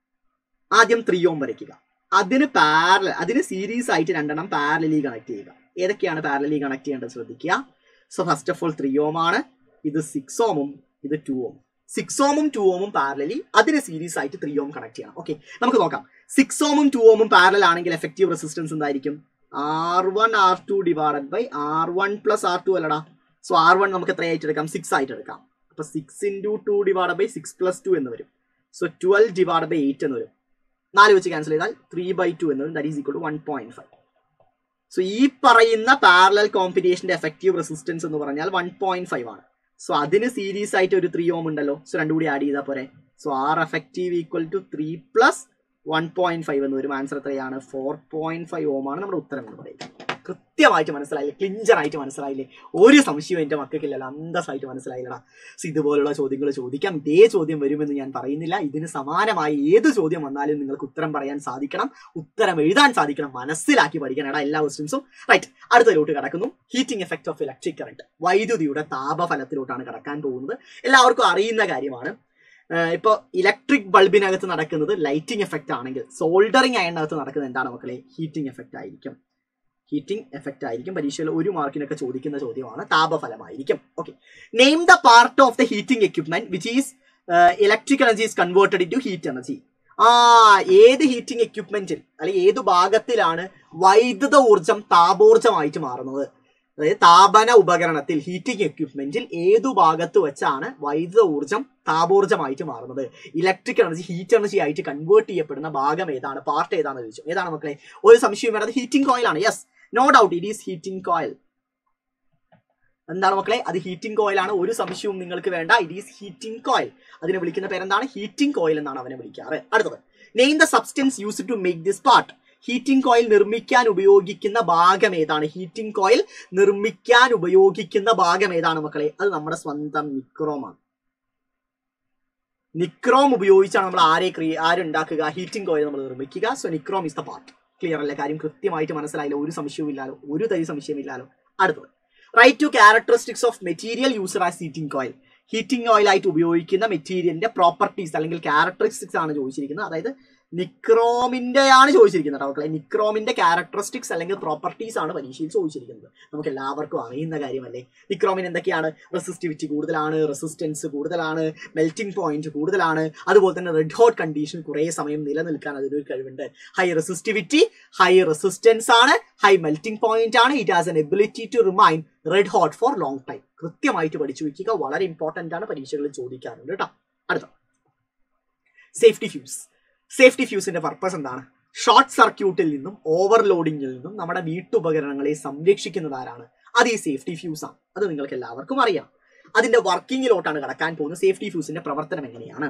Speaker 1: ആദ്യം ത്രീ ഓം വരയ്ക്കുക അതിന് പാരല അതിന് സീരീസ് ആയിട്ട് രണ്ടെണ്ണം പാരലലി കണക്ട് ചെയ്യുക ഏതൊക്കെയാണ് പാരലലി കണക്ട് ചെയ്യേണ്ടത് ശ്രദ്ധിക്കുക so first of all three ohm ആണ് ഇത് സിക്സ് ഓമും ഇത് ടു ഓം സിക്സ് ഓമും ടു ഓമും പാരലലി അതിന് സീരീസ് ആയിട്ട് ത്രീ ഓം കണക്ട് ചെയ്യണം ഓക്കെ നമുക്ക് നോക്കാം സിക്സ് ഓമും ടു ഓമും പാരലൽ ആണെങ്കിൽ എഫക്റ്റീവ് റെസിസ്റ്റൻസ് എന്തായിരിക്കും R one R two divided by R one plus R two അല്ലടാ സോ ആർ വൺ നമുക്ക് എത്രയായിട്ട് എടുക്കാം സിക്സ് ആയിട്ട് എടുക്കാം അപ്പൊ six into two divide by six plus two എന്ന് വരും so twelve divide by eight എന്ന് വരും നാല് വെച്ച് ക്യാൻസൽ ചെയ്താൽ ത്രീ ബൈ ടു എന്ന് വരും that is equal to one point five so ഈ പറയുന്ന പാരലൽ കോമ്പിനേഷന്റെ എഫക്റ്റീവ് റെസിസ്റ്റൻസ് എന്ന് പറഞ്ഞാൽ വൺ പോയിന്റ് ഫൈവ് ആണ് സോ അതിന് സീരീസ് ആയിട്ട് ഒരു ത്രീ ഓം ഉണ്ടല്ലോ സോ രണ്ടും കൂടി ആഡ് ചെയ്താൽ പോരെ so R effective equal to three plus one point five എന്ന് വരും ആൻസർ എത്രയാണ് ഫോർ പോയിന്റ് ഫൈവ് ഓം ആണ് നമ്മുടെ ഉത്തരം എന്ന് പറയുന്നത് കൃത്യമായിട്ട് മനസ്സിലായില്ലേ ക്ലിഞ്ചർ ആയിട്ട് മനസ്സിലായില്ലേ ഒരു സംശയവും എന്റെ മക്കൾക്കില്ലല്ലോ അന്തസ്സായിട്ട് മനസ്സിലായില്ലടാ സോ ഇതുപോലുള്ള ചോദ്യങ്ങൾ ചോദിക്കാം ഇതേ ചോദ്യം വരുമെന്ന് ഞാൻ പറയുന്നില്ല ഇതിന് സമാനമായി ഏത് ചോദ്യം വന്നാലും നിങ്ങൾക്ക് ഉത്തരം പറയാൻ സാധിക്കണം ഉത്തരം എഴുതാൻ സാധിക്കണം മനസ്സിലാക്കി പഠിക്കണം എടാ എല്ലാ ക്വസ്റ്റ്യൻസും റൈറ്റ് അടുത്തതിലോട്ട് കടക്കുന്നു heating effect of electric current വൈദ്യുതിയുടെ താപഫലത്തിലോട്ടാണ് കടക്കാൻ പോകുന്നത് എല്ലാവർക്കും അറിയുന്ന കാര്യമാണ് ഏഹ് ഇപ്പൊ ഇലക്ട്രിക് ബൾബിനകത്ത് നടക്കുന്നത് ലൈറ്റിംഗ് എഫക്റ്റ് ആണെങ്കിൽ സോൾഡറിങ് അയണിനകത്ത് നടക്കുന്നത് എന്താണ് മക്കളെ ഹീറ്റിംഗ് എഫക്റ്റ് ആയിരിക്കും ഹീറ്റിംഗ് എഫക്റ്റ് ആയിരിക്കും പരീക്ഷയിൽ ഒരു മാർക്കിനൊക്കെ ചോദിക്കുന്ന ചോദ്യമാണ് താപഫലമായിരിക്കും okay name the part of the heating equipment which is electric energy is converted in to heat energy ആ ഏത് ഹീറ്റിംഗ് എക്യുപ്മെന്റിൽ അല്ലെങ്കിൽ ഏത് ഭാഗത്തിലാണ് വൈദ്യുത ഊർജം താപോർജമായിട്ട് മാറുന്നത് അതായത് താപന ഉപകരണത്തിൽ ഹീറ്റിംഗ് എക്യുപ്മെന്റിൽ ഏതു ഭാഗത്ത് വെച്ചാണ് വൈദ്യുത ഊർജം താപോർജമായിട്ട് മാറുന്നത് ഇലക്ട്രിക് എനർജി ഹീറ്റ് എനർജി ആയിട്ട് കൺവേർട്ട് ചെയ്യപ്പെടുന്ന ഭാഗം ഏതാണ് പാർട്ട് ഏതാണെന്ന് ചോദിച്ചു ഏതാണ് മക്കളെ ഒരു സംശയം വേണ്ടത് ഹീറ്റിംഗ് കോയിൽ ആണ് yes no doubt it is heating coil എന്താണ് മക്കളെ അത് ഹീറ്റിംഗ് കോയിൽ ആണ് ഒരു സംശയവും നിങ്ങൾക്ക് വേണ്ട ഇറ്റ് ഈസ് ഹീറ്റിംഗ് കോയിൽ അതിനെ വിളിക്കുന്ന പേരെന്താണ് ഹീറ്റിംഗ് കോയിൽ എന്നാണ് അവനെ വിളിക്കാറ് അടുത്തത് name the substance use to make this part heating coil നിർമ്മിക്കാൻ ഉപയോഗിക്കുന്ന ഭാഗം ഏതാണ് ഹീറ്റിംഗ് കോയിൽ നിർമ്മിക്കാൻ ഉപയോഗിക്കുന്ന ഭാഗം ഏതാണ് മക്കളെ അത് നമ്മുടെ സ്വന്തം നിക്രോമാണ് നിക്രോം ഉപയോഗിച്ചാണ് നമ്മൾ ആരെ ക്രിയ ആരുണ്ടാക്കുക ഹീറ്റിംഗ് കോയിൽ നമ്മൾ നിർമ്മിക്കുക so nichrome is the part clear അല്ലേ കാര്യം കൃത്യമായിട്ട് മനസ്സിലായില്ല ഒരു സംശയവും ഇല്ലാലോ ഒരു തരി സംശയമില്ലാലോ അടുത്തത് right to characteristics of material user as heating oil heating oil ആയിട്ട് ഉപയോഗിക്കുന്ന മെറ്റീരിയലിന്റെ പ്രോപ്പർട്ടീസ് അല്ലെങ്കിൽ ക്യാരക്ടറിസ്റ്റിക്സ് ആണ് ചോദിച്ചിരിക്കുന്നത് അതായത് നിക്രോമിന്റെ ആണ് ചോദിച്ചിരിക്കുന്നത് മക്കളെ നിക്രോമിന്റെ ക്യാരക്ടറിസ്റ്റിക്സ് അല്ലെങ്കിൽ പ്രോപ്പർട്ടീസ് ആണ് പരീക്ഷയിൽ ചോദിച്ചിരിക്കുന്നത് നമുക്ക് എല്ലാവർക്കും അറിയുന്ന കാര്യമല്ലേ നിക്രോമിന് എന്തൊക്കെയാണ് റെസിസ്റ്റിവിറ്റി കൂടുതലാണ് റെസിസ്റ്റൻസ് കൂടുതലാണ് മെൽറ്റിംഗ് പോയിന്റ് കൂടുതലാണ് അതുപോലെ തന്നെ റെഡ് ഹോട്ട് കണ്ടീഷൻ കുറേ സമയം നിലനിൽക്കാൻ അതിനൊരു കഴിവുണ്ട് ഹൈ റെസിസ്റ്റിവിറ്റി ഹൈ റെസിസ്റ്റൻസ് ആണ് ഹൈ മെൽറ്റിംഗ് പോയിന്റ് ആണ് it has an ability to remain red hot for long time കൃത്യമായിട്ട് പഠിച്ചു വെക്കുക വളരെ ഇമ്പോർട്ടന്റ് ആണ് പരീക്ഷകളിൽ ചോദിക്കാറുണ്ട് കേട്ടോ അടുത്ത സേഫ്റ്റി ഫ്യൂസ് സേഫ്റ്റി ഫ്യൂസിന്റെ പർപ്പസ് എന്താണ് ഷോർട്ട് സർക്യൂട്ടിൽ നിന്നും ഓവർലോഡിങ്ങിൽ നിന്നും നമ്മുടെ വീട്ടുപകരണങ്ങളെ സംരക്ഷിക്കുന്നത് ആരാണ് അത് ഈ സേഫ്റ്റി ഫ്യൂസ് ആണ് അത് നിങ്ങൾക്ക് എല്ലാവർക്കും അറിയാം അതിന്റെ വർക്കിങ്ങിലോട്ടാണ് കടക്കാൻ പോകുന്നത് സേഫ്റ്റി ഫ്യൂസിന്റെ പ്രവർത്തനം എങ്ങനെയാണ്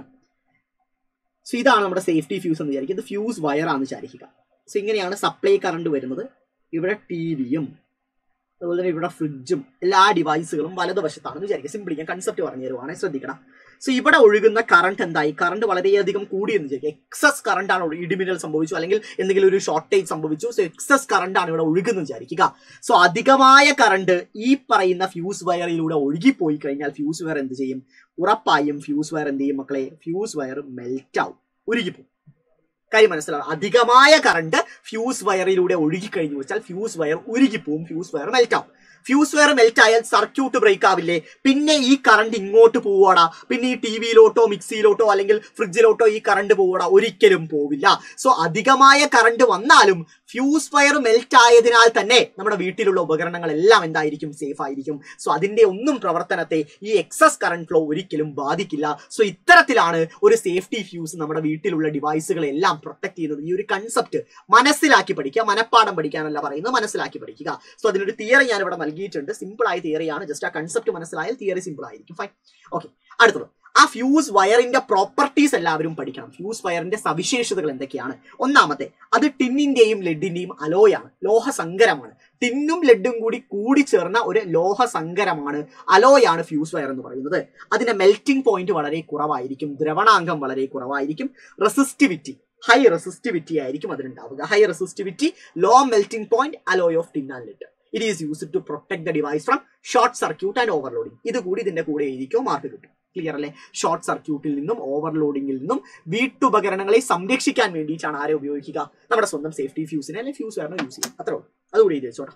Speaker 1: സോ ഇതാണ് നമ്മുടെ സേഫ്റ്റി ഫ്യൂസ് എന്ന് വിചാരിക്കുക ഇത് ഫ്യൂസ് വയറാണെന്ന് വിചാരിക്കുക സോ ഇങ്ങനെയാണ് സപ്ലൈ കറണ്ട് വരുന്നത് ഇവിടെ ടി വിയും അതുപോലെ തന്നെ ഇവിടെ ഫ്രിഡ്ജും എല്ലാ ഡിവൈസുകളും വലതുവശത്താണെന്ന് വിചാരിക്കുക സിമ്പിളി ഞാൻ കൺസെപ്റ്റ് പറഞ്ഞു തരുവാണെങ്കിൽ ശ്രദ്ധിക്കണം സോ ഇവിടെ ഒഴുകുന്ന കറണ്ട് എന്തായി കറണ്ട് വളരെയധികം കൂടിയെന്ന് വിചാരിക്കുക എക്സസ് കറണ്ട് ആണ് ഇടിമിന്നൽ സംഭവിച്ചു അല്ലെങ്കിൽ എന്തെങ്കിലും ഒരു ഷോർട്ടേജ് സംഭവിച്ചു സോ എക്സസ് കറണ്ട് ആണ് ഇവിടെ ഒഴുകുന്നത് വിചാരിക്കുക സോ അധികമായ കറണ്ട് ഈ പറയുന്ന ഫ്യൂസ് വയറിലൂടെ ഒഴുകിപ്പോയി കഴിഞ്ഞാൽ ഫ്യൂസ് വയർ എന്ത് ചെയ്യും ഉറപ്പായും ഫ്യൂസ് വയർ എന്ത് ചെയ്യും മക്കളെ ഫ്യൂസ് വയർ മെൽറ്റ് ആവും ഉരുകിപ്പോവും കാര്യം മനസ്സിലാവും അധികമായ കറണ്ട് ഫ്യൂസ് വയറിലൂടെ ഒഴുകി കഴിഞ്ഞു വെച്ചാൽ ഫ്യൂസ് വയർ ഉരുകിപ്പോവും ഫ്യൂസ് വയർ മെൽറ്റ് ആവും ഫ്യൂസ് വയർ മെൽറ്റ് ആയാൽ സർക്യൂട്ട് ബ്രേക്ക് ആവില്ലേ പിന്നെ ഈ കറണ്ട് ഇങ്ങോട്ട് പോവാടാ പിന്നെ ഈ ടി വിയിലോട്ടോ മിക്സിയിലോട്ടോ അല്ലെങ്കിൽ ഫ്രിഡ്ജിലോട്ടോ ഈ കറണ്ട് പോവാടാ ഒരിക്കലും പോവില്ല സോ അധികമായ കറണ്ട് വന്നാലും ഫ്യൂസ് വയർ മെൽറ്റ് ആയതിനാൽ തന്നെ നമ്മുടെ വീട്ടിലുള്ള ഉപകരണങ്ങളെല്ലാം എന്തായിരിക്കും സേഫ് ആയിരിക്കും സോ അതിന്റെ ഒന്നും പ്രവർത്തനത്തെ ഈ എക്സസ് കറണ്ട് ഫ്ലോ ഒരിക്കലും ബാധിക്കില്ല സോ ഇത്തരത്തിലാണ് ഒരു സേഫ്റ്റി ഫ്യൂസ് നമ്മുടെ വീട്ടിലുള്ള ഡിവൈസുകളെല്ലാം പ്രൊട്ടക്ട് ചെയ്യുന്നത് ഈ ഒരു കൺസെപ്റ്റ് മനസ്സിലാക്കി പഠിക്കുക മനഃപ്പാടം പഠിക്കാനല്ല പറയുന്നത് മനസ്സിലാക്കി പഠിക്കുക സോ അതിനൊരു തിയറി ഞാൻ ഇവിടെ നൽകിയിട്ടുണ്ട് സിമ്പിൾ ആയ തിയറിയാണ് ജസ്റ്റ് ആ കൺസെപ്റ്റ് മനസ്സിലായാൽ തിയറി സിമ്പിൾ ആയിരിക്കും ഫൈൻ ഓക്കെ അടുത്തത് ആ ഫ്യൂസ് വയറിന്റെ പ്രോപ്പർട്ടീസ് എല്ലാവരും പഠിക്കണം ഫ്യൂസ് വയറിന്റെ സവിശേഷതകൾ എന്തൊക്കെയാണ് ഒന്നാമത്തെ അത് ടിന്നിന്റെയും ലെഡിന്റെയും അലോയാണ് ലോഹസങ്കരമാണ് ടിന്നും ലെഡും കൂടി കൂടി ചേർന്ന ഒരു ലോഹസങ്കരമാണ് അലോയാണ് ഫ്യൂസ് വയർ എന്ന് പറയുന്നത് അതിന്റെ മെൽറ്റിംഗ് പോയിന്റ് വളരെ കുറവായിരിക്കും ദ്രവണാംഗം വളരെ കുറവായിരിക്കും റെസിസ്റ്റിവിറ്റി ഹൈ റെസിസ്റ്റിവിറ്റി ആയിരിക്കും അതിനുണ്ടാവുക high resistivity low melting point alloy of tin and lead it is used to protect the device from short circuit and overloading ഇത് കൂടി ഇതിന്റെ കൂടെ എഴുതിക്കോ മാർക്ക് കിട്ടും ക്ലിയർ അല്ലേ ഷോർട്ട് സർക്യൂട്ടിൽ നിന്നും ഓവർലോഡിംഗിൽ നിന്നും വീട്ടുപകരണങ്ങളെ സംരക്ഷിക്കാൻ വേണ്ടിയിട്ടാണ് ആരെ ഉപയോഗിക്കുക നമ്മുടെ സ്വന്തം സേഫ്റ്റി ഫ്യൂസിനെ അല്ലെങ്കിൽ ഫ്യൂസ് വയറിനെ യൂസ് ചെയ്യും അത്രേ ഉള്ളൂ അതുകൂടി എഴുതി വെച്ചോട്ടെ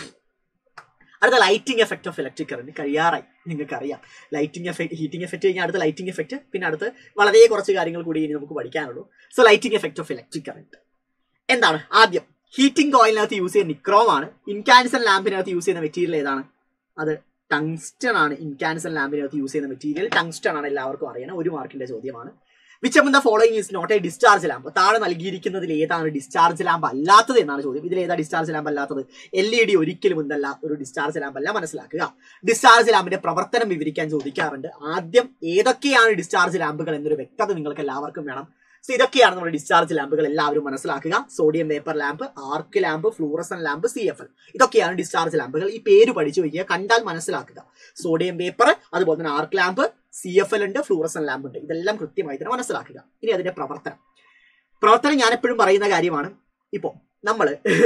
Speaker 1: അടുത്ത lighting effect of electric current കഴിയാറായി നിങ്ങൾക്ക് അറിയാം ലൈറ്റിംഗ് എഫക്ട് ഹീറ്റിംഗ് എഫക്ട് കഴിഞ്ഞാൽ അടുത്ത ലൈറ്റിംഗ് എഫക്ട് പിന്നെ അടുത്ത് വളരെ കുറച്ച് കാര്യങ്ങൾ കൂടി ഇനി നമുക്ക് പഠിക്കാനുള്ളൂ so lighting effect of electric current എന്താണ് ആദ്യം ഹീറ്റിംഗ് കോയിലിനകത്ത് യൂസ് ചെയ്യുന്ന നിക്രോം ആണ് ഇൻകാൻസൺ ലാമ്പിനകത്ത് യൂസ് ചെയ്യുന്ന മെറ്റീരിയൽ ഏതാണ് അത് ടങ്സ്റ്റൺ ആണ് ഇൻകാൻസൺ ലാമ്പിനകത്ത് യൂസ് ചെയ്യുന്ന മെറ്റീരിയൽ ടങ്സ്റ്റൺ ആണ് എല്ലാവർക്കും അറിയണം ഒരു മാർക്കിന്റെ ചോദ്യമാണ് which of the following is not a discharge lamp താഴെ നൽകിയിരിക്കുന്നതിൽ ഏതാണ് ഡിസ്ചാർജ് ലാമ്പ് അല്ലാത്തത് എന്നാണ് ചോദ്യം ഇതിൽ ഏതാ ഡിസ്ചാർജ് ലാമ്പ് അല്ലാത്തത് എൽ ഇ ഡി ഒരിക്കലും എന്തല്ല ഒരു ഡിസ്ചാർജ് ലാമ്പ് അല്ല മനസ്സിലാക്കുക ഡിസ്ചാർജ് ലാമ്പിന്റെ പ്രവർത്തനം വിവരിക്കാൻ ചോദിക്കാറുണ്ട് ആദ്യം ഏതൊക്കെയാണ് ഡിസ്ചാർജ് ലാമ്പുകൾ എന്നൊരു വ്യക്തത നിങ്ങൾക്ക് എല്ലാവർക്കും വേണം സോ ഇതൊക്കെയാണ് നമ്മുടെ ഡിസ്ചാർജ് ലാമ്പുകൾ എല്ലാവരും മനസ്സിലാക്കുക sodium vapour lamp arc lamp fluorescent lamp C F L ഇതൊക്കെയാണ് ഡിസ്ചാർജ് ലാമ്പുകൾ ഈ പേര് പഠിച്ചു വയ്ക്കുക കണ്ടാൽ മനസ്സിലാക്കുക സോഡിയം വേപ്പർ അതുപോലെ തന്നെ arc lamp C F L ഉണ്ട് ഫ്ലൂറസൻ ലാമ്പ് ഉണ്ട് ഇതെല്ലാം കൃത്യമായി തന്നെ മനസ്സിലാക്കുക ഇനി അതിന്റെ പ്രവർത്തനം പ്രവർത്തനം ഞാൻ എപ്പോഴും പറയുന്ന കാര്യമാണ് ഇപ്പോൾ നമ്മൾ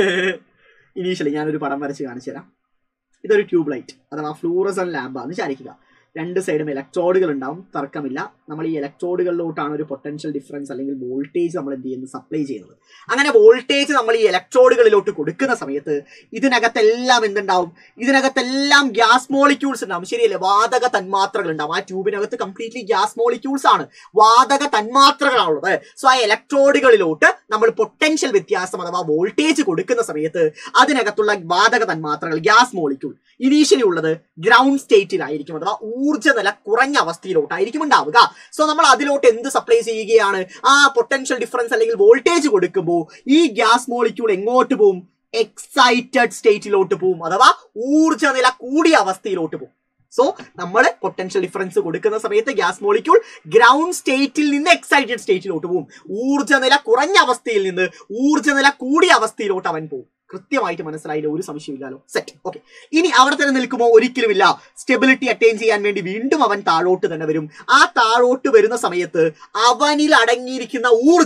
Speaker 1: ഇനീഷ്യലി ഞാനൊരു പടം വരച്ച് കാണിച്ചു തരാം ഇതൊരു ട്യൂബ് ലൈറ്റ് അഥവാ ഫ്ലൂറസൻ ലാമ്പാന്ന് വിചാരിക്കുക രണ്ട് സൈഡും ഇലക്ട്രോഡുകൾ ഉണ്ടാവും തർക്കമില്ല നമ്മൾ ഈ ഇലക്ട്രോഡുകളിലോട്ടാണ് ഒരു പൊട്ടൻഷ്യൽ ഡിഫറൻസ് അല്ലെങ്കിൽ വോൾട്ടേജ് നമ്മൾ എന്ത് ചെയ്യുന്നത് സപ്ലൈ ചെയ്യുന്നത് അങ്ങനെ വോൾട്ടേജ് നമ്മൾ ഈ ഇലക്ട്രോഡുകളിലോട്ട് കൊടുക്കുന്ന സമയത്ത് ഇതിനകത്തെല്ലാം എന്തുണ്ടാവും ഇതിനകത്തെല്ലാം ഗ്യാസ് മോളിക്യൂൾസ് ഉണ്ടാവും ശരിയല്ലേ വാതക തന്മാത്രകൾ ഉണ്ടാവും ആ ട്യൂബിനകത്ത് കംപ്ലീറ്റ്ലി ഗ്യാസ് മോളിക്യൂൾസ് ആണ് വാതക തന്മാത്രകളാണുള്ളത് സോ ആ ഇലക്ട്രോഡുകളിലോട്ട് നമ്മൾ പൊട്ടൻഷ്യൽ വ്യത്യാസം അഥവാ വോൾട്ടേജ് കൊടുക്കുന്ന സമയത്ത് അതിനകത്തുള്ള വാതക തന്മാത്രകൾ ഗ്യാസ് മോളിക്യൂൾ ഇനീഷ്യലി ഉള്ളത് ഗ്രൗണ്ട് സ്റ്റേറ്റിലായിരിക്കും അഥവാ ഊർജ്ജനില കുറഞ്ഞ അവസ്ഥയിലോട്ടായിരിക്കും ഉണ്ടാവുക സോ നമ്മൾ അതിലോട്ട് എന്ത് സപ്ലൈ ചെയ്യുകയാണ് ആ പൊട്ടൻഷ്യൽ ഡിഫറൻസ് അല്ലെങ്കിൽ വോൾട്ടേജ് കൊടുക്കുമ്പോൾ ഈ ഗ്യാസ് മോളിക്യൂൾ എങ്ങോട്ട് പോവും എക്സൈറ്റഡ് സ്റ്റേറ്റിലോട്ട് പോവും അഥവാ ഊർജ്ജനില കൂടിയ അവസ്ഥയിലോട്ട് പോവും സോ നമ്മൾ പൊട്ടൻഷ്യൽ ഡിഫറൻസ് കൊടുക്കുന്ന സമയത്ത് ഗ്യാസ് മോളിക്യൂൾ ഗ്രൗണ്ട് സ്റ്റേറ്റിൽ നിന്ന് എക്സൈറ്റഡ് സ്റ്റേറ്റിലോട്ട് പോകും ഊർജ്ജനില കുറഞ്ഞ അവസ്ഥയിൽ നിന്ന് ഊർജ്ജനില കൂടിയ അവസ്ഥയിലോട്ട് അവൻ പോകും കൃത്യമായിട്ട് മനസ്സിലായില്ല ഒരു സംശയമില്ലല്ലോ സെറ്റ് ഓക്കെ ഇനി അവിടെ തന്നെ നിൽക്കുമോ ഒരിക്കലുമില്ല സ്റ്റെബിലിറ്റി അറ്റൈൻ ചെയ്യാൻ വേണ്ടി വീണ്ടും അവൻ താഴോട്ട് തന്നെ വരും ആ താഴോട്ട് വരുന്ന സമയത്ത് അവനിൽ അടങ്ങിയിരിക്കുന്ന ഊർജം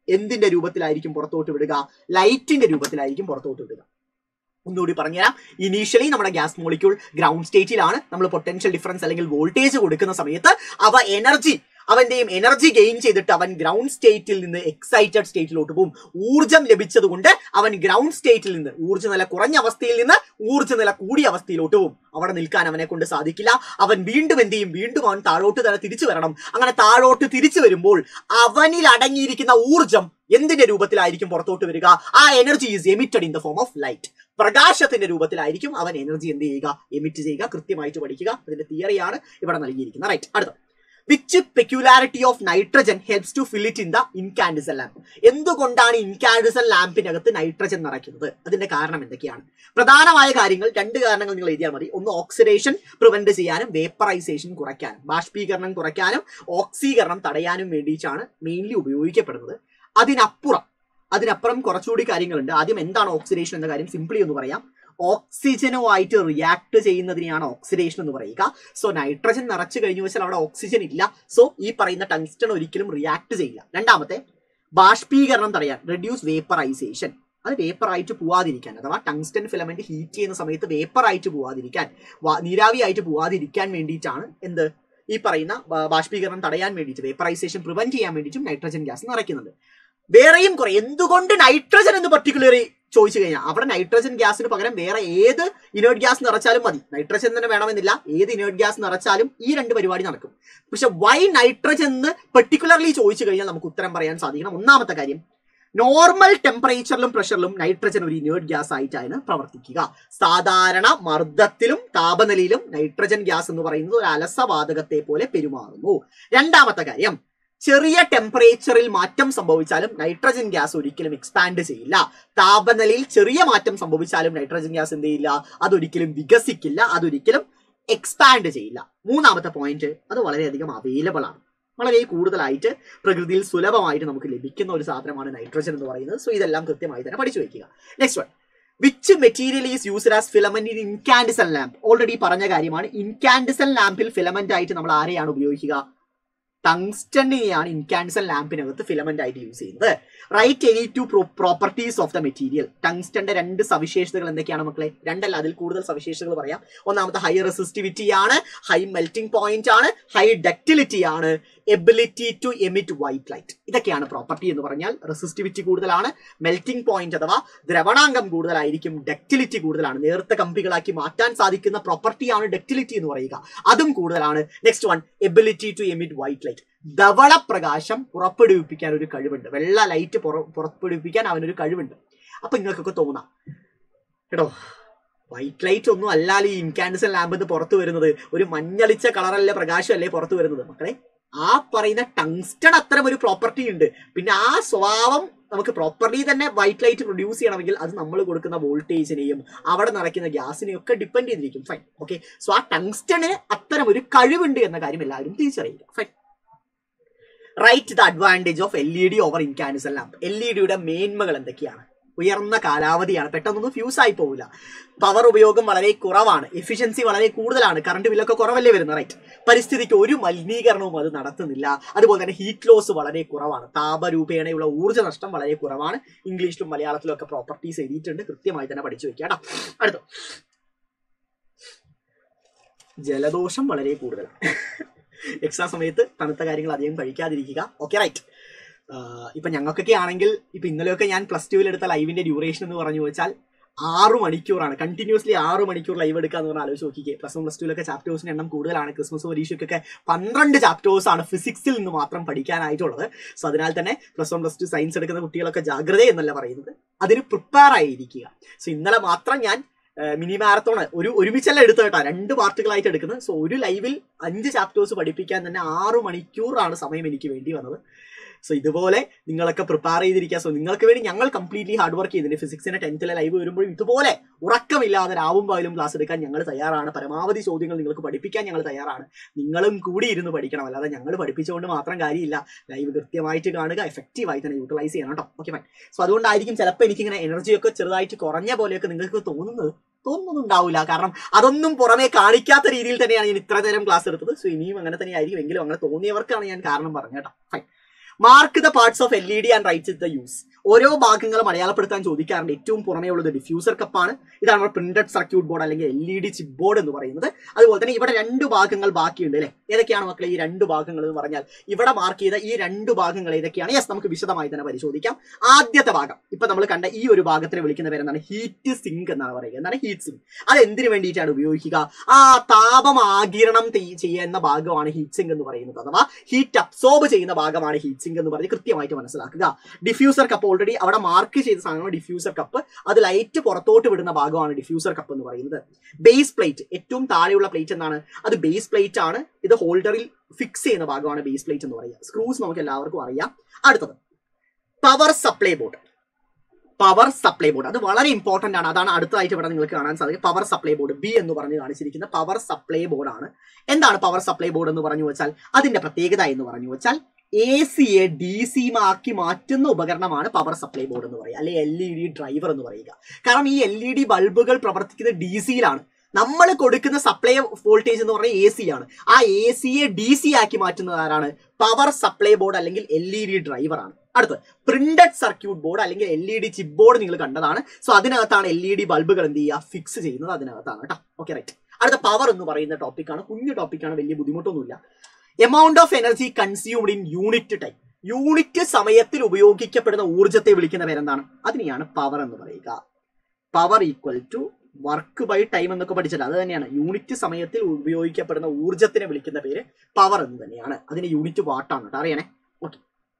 Speaker 1: എന്തിന്റെ രൂപത്തിലായിരിക്കും പുറത്തോട്ട് വിടുക ലൈറ്റിന്റെ രൂപത്തിലായിരിക്കും പുറത്തോട്ട് വിടുക ഒന്നുകൂടി പറഞ്ഞുതരാം ഇനീഷ്യലി നമ്മുടെ ഗ്യാസ് മോളിക്യൂൾ ഗ്രൗണ്ട് സ്റ്റേറ്റിലാണ് നമ്മൾ പൊട്ടൻഷ്യൽ ഡിഫറൻസ് അല്ലെങ്കിൽ വോൾട്ടേജ് കൊടുക്കുന്ന സമയത്ത് അവ എനർജി അവന്റെയും എനർജി ഗെയിൻ ചെയ്തിട്ട് അവൻ ഗ്രൗണ്ട് സ്റ്റേറ്റിൽ നിന്ന് എക്സൈറ്റഡ് സ്റ്റേറ്റിലോട്ട് പോകും ഊർജം ലഭിച്ചതുകൊണ്ട് അവൻ ഗ്രൗണ്ട് സ്റ്റേറ്റിൽ നിന്ന് ഊർജ്ജ നില കുറഞ്ഞ അവസ്ഥയിൽ നിന്ന് ഊർജ്ജ നില കൂടിയ അവസ്ഥയിലോട്ട് പോകും അവിടെ നിൽക്കാൻ അവനെ കൊണ്ട് സാധിക്കില്ല അവൻ വീണ്ടും എന്ത് ചെയ്യും വീണ്ടും അവൻ താഴോട്ട് തന്നെ തിരിച്ചു വരണം അങ്ങനെ താഴോട്ട് തിരിച്ചു വരുമ്പോൾ അവനിൽ അടങ്ങിയിരിക്കുന്ന ഊർജം എന്തിന്റെ രൂപത്തിലായിരിക്കും പുറത്തോട്ട് വരിക ആ energy is emitted in the form of light പ്രകാശത്തിന്റെ രൂപത്തിലായിരിക്കും അവൻ എനർജി എന്ത് ചെയ്യുക എമിറ്റ് ചെയ്യുക കൃത്യമായിട്ട് പഠിക്കുക അതിന്റെ തിയറിയാണ് ഇവിടെ നൽകിയിരിക്കുന്നത് റൈറ്റ് അടുത്ത which peculiarity of nitrogen helps to fill it in the incandescent lamp എന്തുകൊണ്ടാണ് ഇൻകാൻഡിസൽ ലാമ്പിനകത്ത് നൈട്രജൻ നിറയ്ക്കുന്നത് അതിന്റെ കാരണം എന്തൊക്കെയാണ് പ്രധാനമായ കാര്യങ്ങൾ രണ്ട് കാരണങ്ങൾ നിങ്ങൾ എഴുതിയാൽ മതി ഒന്ന് ഓക്സിഡേഷൻ പ്രിവെന്റ് ചെയ്യാനും വേപ്പറൈസേഷൻ കുറയ്ക്കാനും ബാഷ്പീകരണം കുറയ്ക്കാനും ഓക്സീകരണം തടയാനും വേണ്ടിയിട്ടാണ് മെയിൻലി ഉപയോഗിക്കപ്പെടുന്നത് അതിനപ്പുറം അതിനപ്പുറം കുറച്ചുകൂടി കാര്യങ്ങളുണ്ട് ആദ്യം എന്താണ് ഓക്സിഡേഷൻ എന്ന കാര്യം സിംപ്ലി ഒന്ന് പറയാം ഓക്സിജനുമായിട്ട് റിയാക്ട് ചെയ്യുന്നതിനെയാണ് ഓക്സിഡേഷൻ എന്ന് പറയുക സോ നൈട്രജൻ നിറച്ചു കഴിഞ്ഞു വെച്ചാൽ അവിടെ ഓക്സിജൻ ഇല്ല സോ ഈ പറയുന്ന ടങ്സ്റ്റൺ ഒരിക്കലും റിയാക്ട് ചെയ്യില്ല രണ്ടാമത്തെ ബാഷ്പീകരണം തടയാൻ റെഡ്യൂസ് വേപ്പറൈസേഷൻ അത് വേപ്പറായിട്ട് പോവാതിരിക്കാൻ അഥവാ ടങ്സ്റ്റൻ ഫിലമെന്റ് ഹീറ്റ് ചെയ്യുന്ന സമയത്ത് വേപ്പറായിട്ട് പോവാതിരിക്കാൻ വാ- നീരാവിയായിട്ട് പോവാതിരിക്കാൻ വേണ്ടിയിട്ടാണ് എന്ത് ഈ പറയുന്ന ബാ- ബാഷ്പീകരണം തടയാൻ വേണ്ടിയിട്ട് വേപ്പറൈസേഷൻ പ്രിവെന്റ് ചെയ്യാൻ വേണ്ടിയിട്ടും നൈട്രജൻ ഗ്യാസ് നിറയ്ക്കുന്നുണ്ട് വേറെയും കുറെ എന്തുകൊണ്ട് നൈട്രജൻ എന്ന് പർട്ടിക്കുലറി ചോദിച്ചു കഴിഞ്ഞാൽ അവിടെ നൈട്രജൻ ഗ്യാസിന് പകരം വേറെ ഏത് ഇനേർട്ട് ഗ്യാസ് നിറച്ചാലും മതി നൈട്രജൻ തന്നെ വേണമെന്നില്ല ഏത് ഇനേർട്ട് ഗ്യാസ് നിറച്ചാലും ഈ രണ്ട് പരിപാടി നടക്കും പക്ഷെ വൈ നൈട്രജൻ എന്ന് പെർട്ടിക്കുലർലി ചോദിച്ചു കഴിഞ്ഞാൽ നമുക്ക് ഉത്തരം പറയാൻ സാധിക്കണം ഒന്നാമത്തെ കാര്യം നോർമൽ ടെമ്പറേച്ചറിലും പ്രഷറിലും നൈട്രജൻ ഒരു ഇനേർട്ട് ഗ്യാസ് ആയിട്ടാണ് പ്രവർത്തിക്കുക സാധാരണ മർദ്ദത്തിലും താപനിലയിലും നൈട്രജൻ ഗ്യാസ് എന്ന് പറയുന്നത് ഒരു അലസവാതകത്തെ പോലെ പെരുമാറുന്നു രണ്ടാമത്തെ കാര്യം ചെറിയ ടെമ്പറേച്ചറിൽ മാറ്റം സംഭവിച്ചാലും നൈട്രജൻ ഗ്യാസ് ഒരിക്കലും എക്സ്പാൻഡ് ചെയ്യില്ല താപനിലയിൽ ചെറിയ മാറ്റം സംഭവിച്ചാലും നൈട്രജൻ ഗ്യാസ് എന്ത് ചെയ്യില്ല അതൊരിക്കലും വികസിക്കില്ല അതൊരിക്കലും എക്സ്പാൻഡ് ചെയ്യില്ല മൂന്നാമത്തെ പോയിന്റ് അത് വളരെയധികം അവൈലബിൾ ആണ് വളരെ കൂടുതലായിട്ട് പ്രകൃതിയിൽ സുലഭമായിട്ട് നമുക്ക് ലഭിക്കുന്ന ഒരു സാധനമാണ് നൈട്രജൻ എന്ന് പറയുന്നത് സോ ഇതെല്ലാം കൃത്യമായി തന്നെ പഠിച്ചു വെക്കുക next one which material is used as filament in incandescent lamp already പറഞ്ഞ കാര്യമാണ് ഇൻകാൻഡിസൽ ലാമ്പിൽ ഫിലമെന്റ് ആയിട്ട് നമ്മൾ ആരെയാണ് ഉപയോഗിക്കുക ടങ്സ്റ്റണിനെയാണ് ഇൻകാൻസൽ ലാമ്പിനകത്ത് ഫിലമെന്റ് ആയിട്ട് യൂസ് ചെയ്യുന്നത് right any two properties of the material ടങ്സ്റ്റന്റെ രണ്ട് സവിശേഷതകൾ എന്തൊക്കെയാണ് മക്കളെ രണ്ടല്ല അതിൽ കൂടുതൽ സവിശേഷതകൾ പറയാം ഒന്നാമത്തെ ഹൈ റെസിസ്റ്റിവിറ്റി ആണ് ഹൈ മെൽറ്റിംഗ് പോയിന്റ് ആണ് ഹൈ ഡക്റ്റിലിറ്റി ആണ് ability to emit white light ഇതൊക്കെയാണ് പ്രോപ്പർട്ടി എന്ന് പറഞ്ഞാൽ റെസിസ്റ്റിവിറ്റി കൂടുതലാണ് മെൽറ്റിംഗ് പോയിന്റ് അഥവാ ദ്രവണാംഗം കൂടുതലായിരിക്കും ഡക്റ്റിലിറ്റി കൂടുതലാണ് നേർത്ത കമ്പികളാക്കി മാറ്റാൻ സാധിക്കുന്ന പ്രോപ്പർട്ടിയാണ് ഡക്റ്റിലിറ്റി എന്ന് പറയുക അതും കൂടുതലാണ് next one ability to emit white light ധവള പ്രകാശം പുറപ്പെടുവിപ്പിക്കാൻ ഒരു കഴിവുണ്ട് വെള്ള ലൈറ്റ് പുറപ്പെടുവിപ്പിക്കാൻ അവനൊരു കഴിവുണ്ട് അപ്പൊ നിങ്ങൾക്കൊക്കെ തോന്നാം കേട്ടോ വൈറ്റ് ലൈറ്റ് ഒന്നും അല്ലാതെ ഈ ഇൻകാൻഡസൽ ലാമ്പ് എന്ന് പുറത്തു വരുന്നത് ഒരു മഞ്ഞളിച്ച കളറല്ലേ പ്രകാശമല്ലേ പുറത്തു വരുന്നത് മക്കളെ ആ പറയുന്ന ടങ്സ്റ്റൺ അത്തരം ഒരു പ്രോപ്പർട്ടി ഉണ്ട് പിന്നെ ആ സ്വഭാവം നമുക്ക് പ്രോപ്പർലി തന്നെ വൈറ്റ് ലൈറ്റ് പ്രൊഡ്യൂസ് ചെയ്യണമെങ്കിൽ അത് നമ്മൾ കൊടുക്കുന്ന വോൾട്ടേജിനെയും അവിടെ നിറയ്ക്കുന്ന ഗ്യാസിനെയും ഒക്കെ ഡിപ്പെൻഡ് ചെയ്തിരിക്കും ഫൈൻ ഓക്കെ സോ ആ ടങ്സ്റ്റണിന് അത്തരം ഒരു കഴിവുണ്ട് എന്ന കാര്യം എല്ലാവരും തിരിച്ചറിയുക fine right the advantage of L E D over incandescent lamp L E ഡിയുടെ മേന്മകൾ എന്തൊക്കെയാണ് ഉയർന്ന കാലാവധിയാണ് പെട്ടെന്നൊന്നും ഫ്യൂസ് ആയി പോവില്ല പവർ ഉപയോഗം വളരെ കുറവാണ് എഫിഷ്യൻസി വളരെ കൂടുതലാണ് കറണ്ട് ബില്ലൊക്കെ കുറവല്ലേ വരുന്നത് റൈറ്റ് പരിസ്ഥിതിക്ക് ഒരു മലിനീകരണവും അത് നടത്തുന്നില്ല അതുപോലെ തന്നെ ഹീറ്റ് ലോസ് വളരെ കുറവാണ് താപരൂപേണയുള്ള ഊർജ്ജ നഷ്ടം വളരെ കുറവാണ് ഇംഗ്ലീഷിലും മലയാളത്തിലും ഒക്കെ പ്രോപ്പർട്ടീസ് എഴുതിയിട്ടുണ്ട് കൃത്യമായി തന്നെ പഠിച്ചു വെക്കുക കേട്ടോ അടുത്ത ജലദോഷം വളരെ കൂടുതലാണ് എക്സാം സമയത്ത് തണുത്ത കാര്യങ്ങൾ അധികം കഴിക്കാതിരിക്കുക ഓക്കെ റൈറ്റ് ഇപ്പൊ ഞങ്ങൾക്കൊക്കെ ആണെങ്കിൽ ഇപ്പൊ ഇന്നലെയൊക്കെ ഞാൻ പ്ലസ് ടുവിൽ എടുത്ത ലൈവിന്റെ ഡ്യൂറേഷൻ എന്ന് പറഞ്ഞു വെച്ചാൽ ആറ് മണിക്കൂറാണ് കണ്ടിന്യൂസ്ലി ആറ് മണിക്കൂർ ലൈവ് എടുക്കുക എന്ന് പറഞ്ഞാൽ ആലോചിച്ച് നോക്കിക്കേ പ്ലസ് വൺ പ്ലസ് ടുവിലൊക്കെ ചാപ്റ്റേഴ്സിന് എണ്ണം കൂടുതലാണ് ക്രിസ്മസ് പരീക്ഷയ്ക്കൊക്കെ പന്ത്രണ്ട് ചാപ്റ്റേഴ്സ് ആണ് ഫിസിക്സിൽ നിന്ന് മാത്രം പഠിക്കാനായിട്ടുള്ളത് സോ അതിനാൽ തന്നെ plus one plus two science എടുക്കുന്ന കുട്ടികളൊക്കെ ജാഗ്രത എന്നല്ല പറയുന്നത് അതിന് പ്രിപ്പയർ ആയിരിക്കുക സോ ഇന്നലെ മാത്രം ഞാൻ മിനി മാരത്തോൺ ഒരു ഒരുമിച്ചല്ല എടുത്ത കേട്ടോ രണ്ട് പാർട്ടുകളായിട്ട് എടുക്കുന്നത് സോ ഒരു ലൈവിൽ അഞ്ച് ചാപ്റ്റേഴ്സ് പഠിപ്പിക്കാൻ തന്നെ ആറ് മണിക്കൂറാണ് സമയം എനിക്ക് വേണ്ടി വന്നത് സോ ഇതുപോലെ നിങ്ങളൊക്കെ പ്രിപ്പയർ ചെയ്തിരിക്കുക സോ നിങ്ങൾക്ക് വേണ്ടി ഞങ്ങൾ കംപ്ലീറ്റ്ലി ഹാർഡ് വർക്ക് ചെയ്തിട്ടുണ്ട് ഫിസിക്സിന്റെ ടെൻത്തിലെ ലൈവ് വരുമ്പോഴും ഇതുപോലെ ഉറക്കമില്ലാതെ രാവും പകലും ക്ലാസ് എടുക്കാൻ ഞങ്ങൾ തയ്യാറാണ് പരമാവധി ചോദ്യങ്ങൾ നിങ്ങൾക്ക് പഠിപ്പിക്കാൻ ഞങ്ങൾ തയ്യാറാണ് നിങ്ങളും കൂടി ഇരുന്ന് പഠിക്കണം അല്ലാതെ ഞങ്ങൾ പഠിപ്പിച്ചുകൊണ്ട് മാത്രം കാര്യമില്ല ലൈവ് കൃത്യമായിട്ട് കാണുക എഫക്റ്റീവായി തന്നെ യൂട്ടിലൈസ് ചെയ്യണം കേട്ടോ ഓക്കെ ഫൈൻ സോ അതുകൊണ്ടായിരിക്കും ചിലപ്പോൾ എനിക്കിങ്ങനെ എനർജിയൊക്കെ ചെറുതായിട്ട് കുറഞ്ഞ പോലെയൊക്കെ നിങ്ങൾക്ക് തോന്നുന്നത് തോന്നുന്നുണ്ടാവില്ല കാരണം അതൊന്നും പുറമേ കാണിക്കാത്ത രീതിയിൽ തന്നെയാണ് ഞാൻ ഇത്ര നേരം ക്ലാസ് എടുത്തത് സോ ഇനിയും അങ്ങനെ തന്നെ ആയിരിക്കും എങ്കിലും അങ്ങനെ തോന്നിയവർക്കാണ് ഞാൻ കാരണം പറഞ്ഞത് കേട്ടോ fine mark the parts of L E D and rights the use ഓരോ ഭാഗങ്ങളും അടയാളപ്പെടുത്താൻ ചോദിക്കാറുണ്ട് ഏറ്റവും പുറമേ ഉള്ളത് ഡിഫ്യൂസർ കപ്പാണ് ഇതാണ് നമ്മുടെ പ്രിന്റഡ് സർക്യൂട്ട് ബോർഡ് അല്ലെങ്കിൽ L E D chip board എന്ന് പറയുന്നത് അതുപോലെ തന്നെ ഇവിടെ രണ്ട് ഭാഗങ്ങൾ ബാക്കിയുണ്ട് അല്ലെ ഏതൊക്കെയാണ് മക്കളെ ഈ രണ്ട് ഭാഗങ്ങൾ എന്ന് പറഞ്ഞാൽ ഇവിടെ മാർക്ക് ചെയ്ത ഈ രണ്ട് ഭാഗങ്ങൾ ഏതൊക്കെയാണ് യെസ് നമുക്ക് വിശദമായി തന്നെ പരിശോധിക്കാം ആദ്യത്തെ ഭാഗം ഇപ്പൊ നമ്മൾ കണ്ട ഈ ഒരു ഭാഗത്തിന് വിളിക്കുന്ന പേരെന്താണ് ഹീറ്റ് സിങ്ക് എന്നാണ് പറയുക എന്താണ് ഹീറ്റ് സിങ്ക് അത് എന്തിനു വേണ്ടിയിട്ടാണ് ഉപയോഗിക്കുക ആ താപം ആകിരണം ചെയ്- ചെയ്യുന്ന ഭാഗമാണ് ഹീറ്റ് സിങ്ക് എന്ന് പറയുന്നത് അഥവാ ഹീറ്റ് അബ്സോർബ് ചെയ്യുന്ന ഭാഗമാണ് ഹീറ്റ് സിങ്ക് എന്ന് പറഞ്ഞ് കൃത്യമായിട്ട് മനസ്സിലാക്കുക ഡിഫ്യൂസർ കപ്പ് ഓൾറെഡി അവിടെ മാർക്ക് ചെയ്ത സാധനമാണ് ഡിഫ്യൂസർ കപ്പ് അത് ലൈറ്റ് പുറത്തോട്ട് വിടുന്ന ഭാഗമാണ് ഡിഫ്യൂസർ കപ്പ് എന്ന് പറയുന്നത് ബേസ് പ്ലേറ്റ് ഏറ്റവും താഴെയുള്ള പ്ലേറ്റ് എന്താണ് അത് ബേസ് പ്ലേറ്റ് ആണ് ഇത് ഹോൾഡറിൽ ഫിക്സ് ചെയ്യുന്ന ഭാഗമാണ് ബേസ് പ്ലേറ്റ് എന്ന് പറയുക സ്ക്രൂസ് നമുക്ക് എല്ലാവർക്കും അറിയാം അടുത്തത് power supply board power supply board അത് വളരെ ഇമ്പോർട്ടന്റ് ആണ് അതാണ് അടുത്തതായിട്ട് ഇവിടെ നിങ്ങൾക്ക് കാണാൻ സാധിക്കും പവർ സപ്ലൈ ബോർഡ് ബി എന്ന് പറഞ്ഞ് കാണിച്ചിരിക്കുന്ന പവർ സപ്ലൈ ബോർഡ് ആണ് എന്താണ് പവർ സപ്ലൈ ബോർഡ് എന്ന് പറഞ്ഞു വെച്ചാൽ അതിന്റെ പ്രത്യേകത എന്ന് പറഞ്ഞു വെച്ചാൽ എ സിയെ ഡി സി ആക്കി മാറ്റുന്ന ഉപകരണമാണ് പവർ സപ്ലൈ ബോർഡ് എന്ന് പറയുക അല്ലെ എൽ ഇ ഡി ഡ്രൈവർ എന്ന് പറയുക കാരണം ഈ എൽ ഇ ഡി ബൾബുകൾ പ്രവർത്തിക്കുന്നത് ഡി സിയിലാണ് നമ്മൾ കൊടുക്കുന്ന സപ്ലൈ വോൾട്ടേജ് എന്ന് പറഞ്ഞാൽ എ സി ആണ് ആ എ സിയെ ഡി സി ആക്കി മാറ്റുന്നത് ആരാണ് പവർ സപ്ലൈ ബോർഡ് അല്ലെങ്കിൽ എൽ ഇ ഡി ഡ്രൈവർ ആണ് അടുത്ത് പ്രിന്റഡ് സർക്യൂട്ട് ബോർഡ് അല്ലെങ്കിൽ L E D chip board നിങ്ങൾ കണ്ടതാണ് സോ അതിനകത്താണ് എൽ ഇ ഡി ബൾബുകൾ എന്ത് ചെയ്യുക ഫിക്സ് ചെയ്യുന്നത് അതിനകത്താണ് കേട്ടോ ഓക്കെ റൈറ്റ് അടുത്ത പവർ എന്ന് പറയുന്ന ടോപ്പിക്കാണ് കുഞ്ഞു ടോപ്പിക്കാണ് വലിയ ബുദ്ധിമുട്ടൊന്നുമില്ല amount of energy consumed in unit time unit സമയത്തിൽ ഉപയോഗിക്കപ്പെടുന്ന ഊർജ്ജത്തെ വിളിക്കുന്ന പേരെന്താണ് അതിനെയാണ് പവർ എന്ന് പറയുക power equal to work by time എന്നൊക്കെ പഠിച്ചത് അത് തന്നെയാണ് യൂണിറ്റ് സമയത്തിൽ ഉപയോഗിക്കപ്പെടുന്ന ഊർജ്ജത്തിനെ വിളിക്കുന്ന പേര് പവർ എന്ന് തന്നെയാണ് അതിന് യൂണിറ്റ് വാട്ടാണ് കേട്ടോ അറിയണേ ഓക്കെ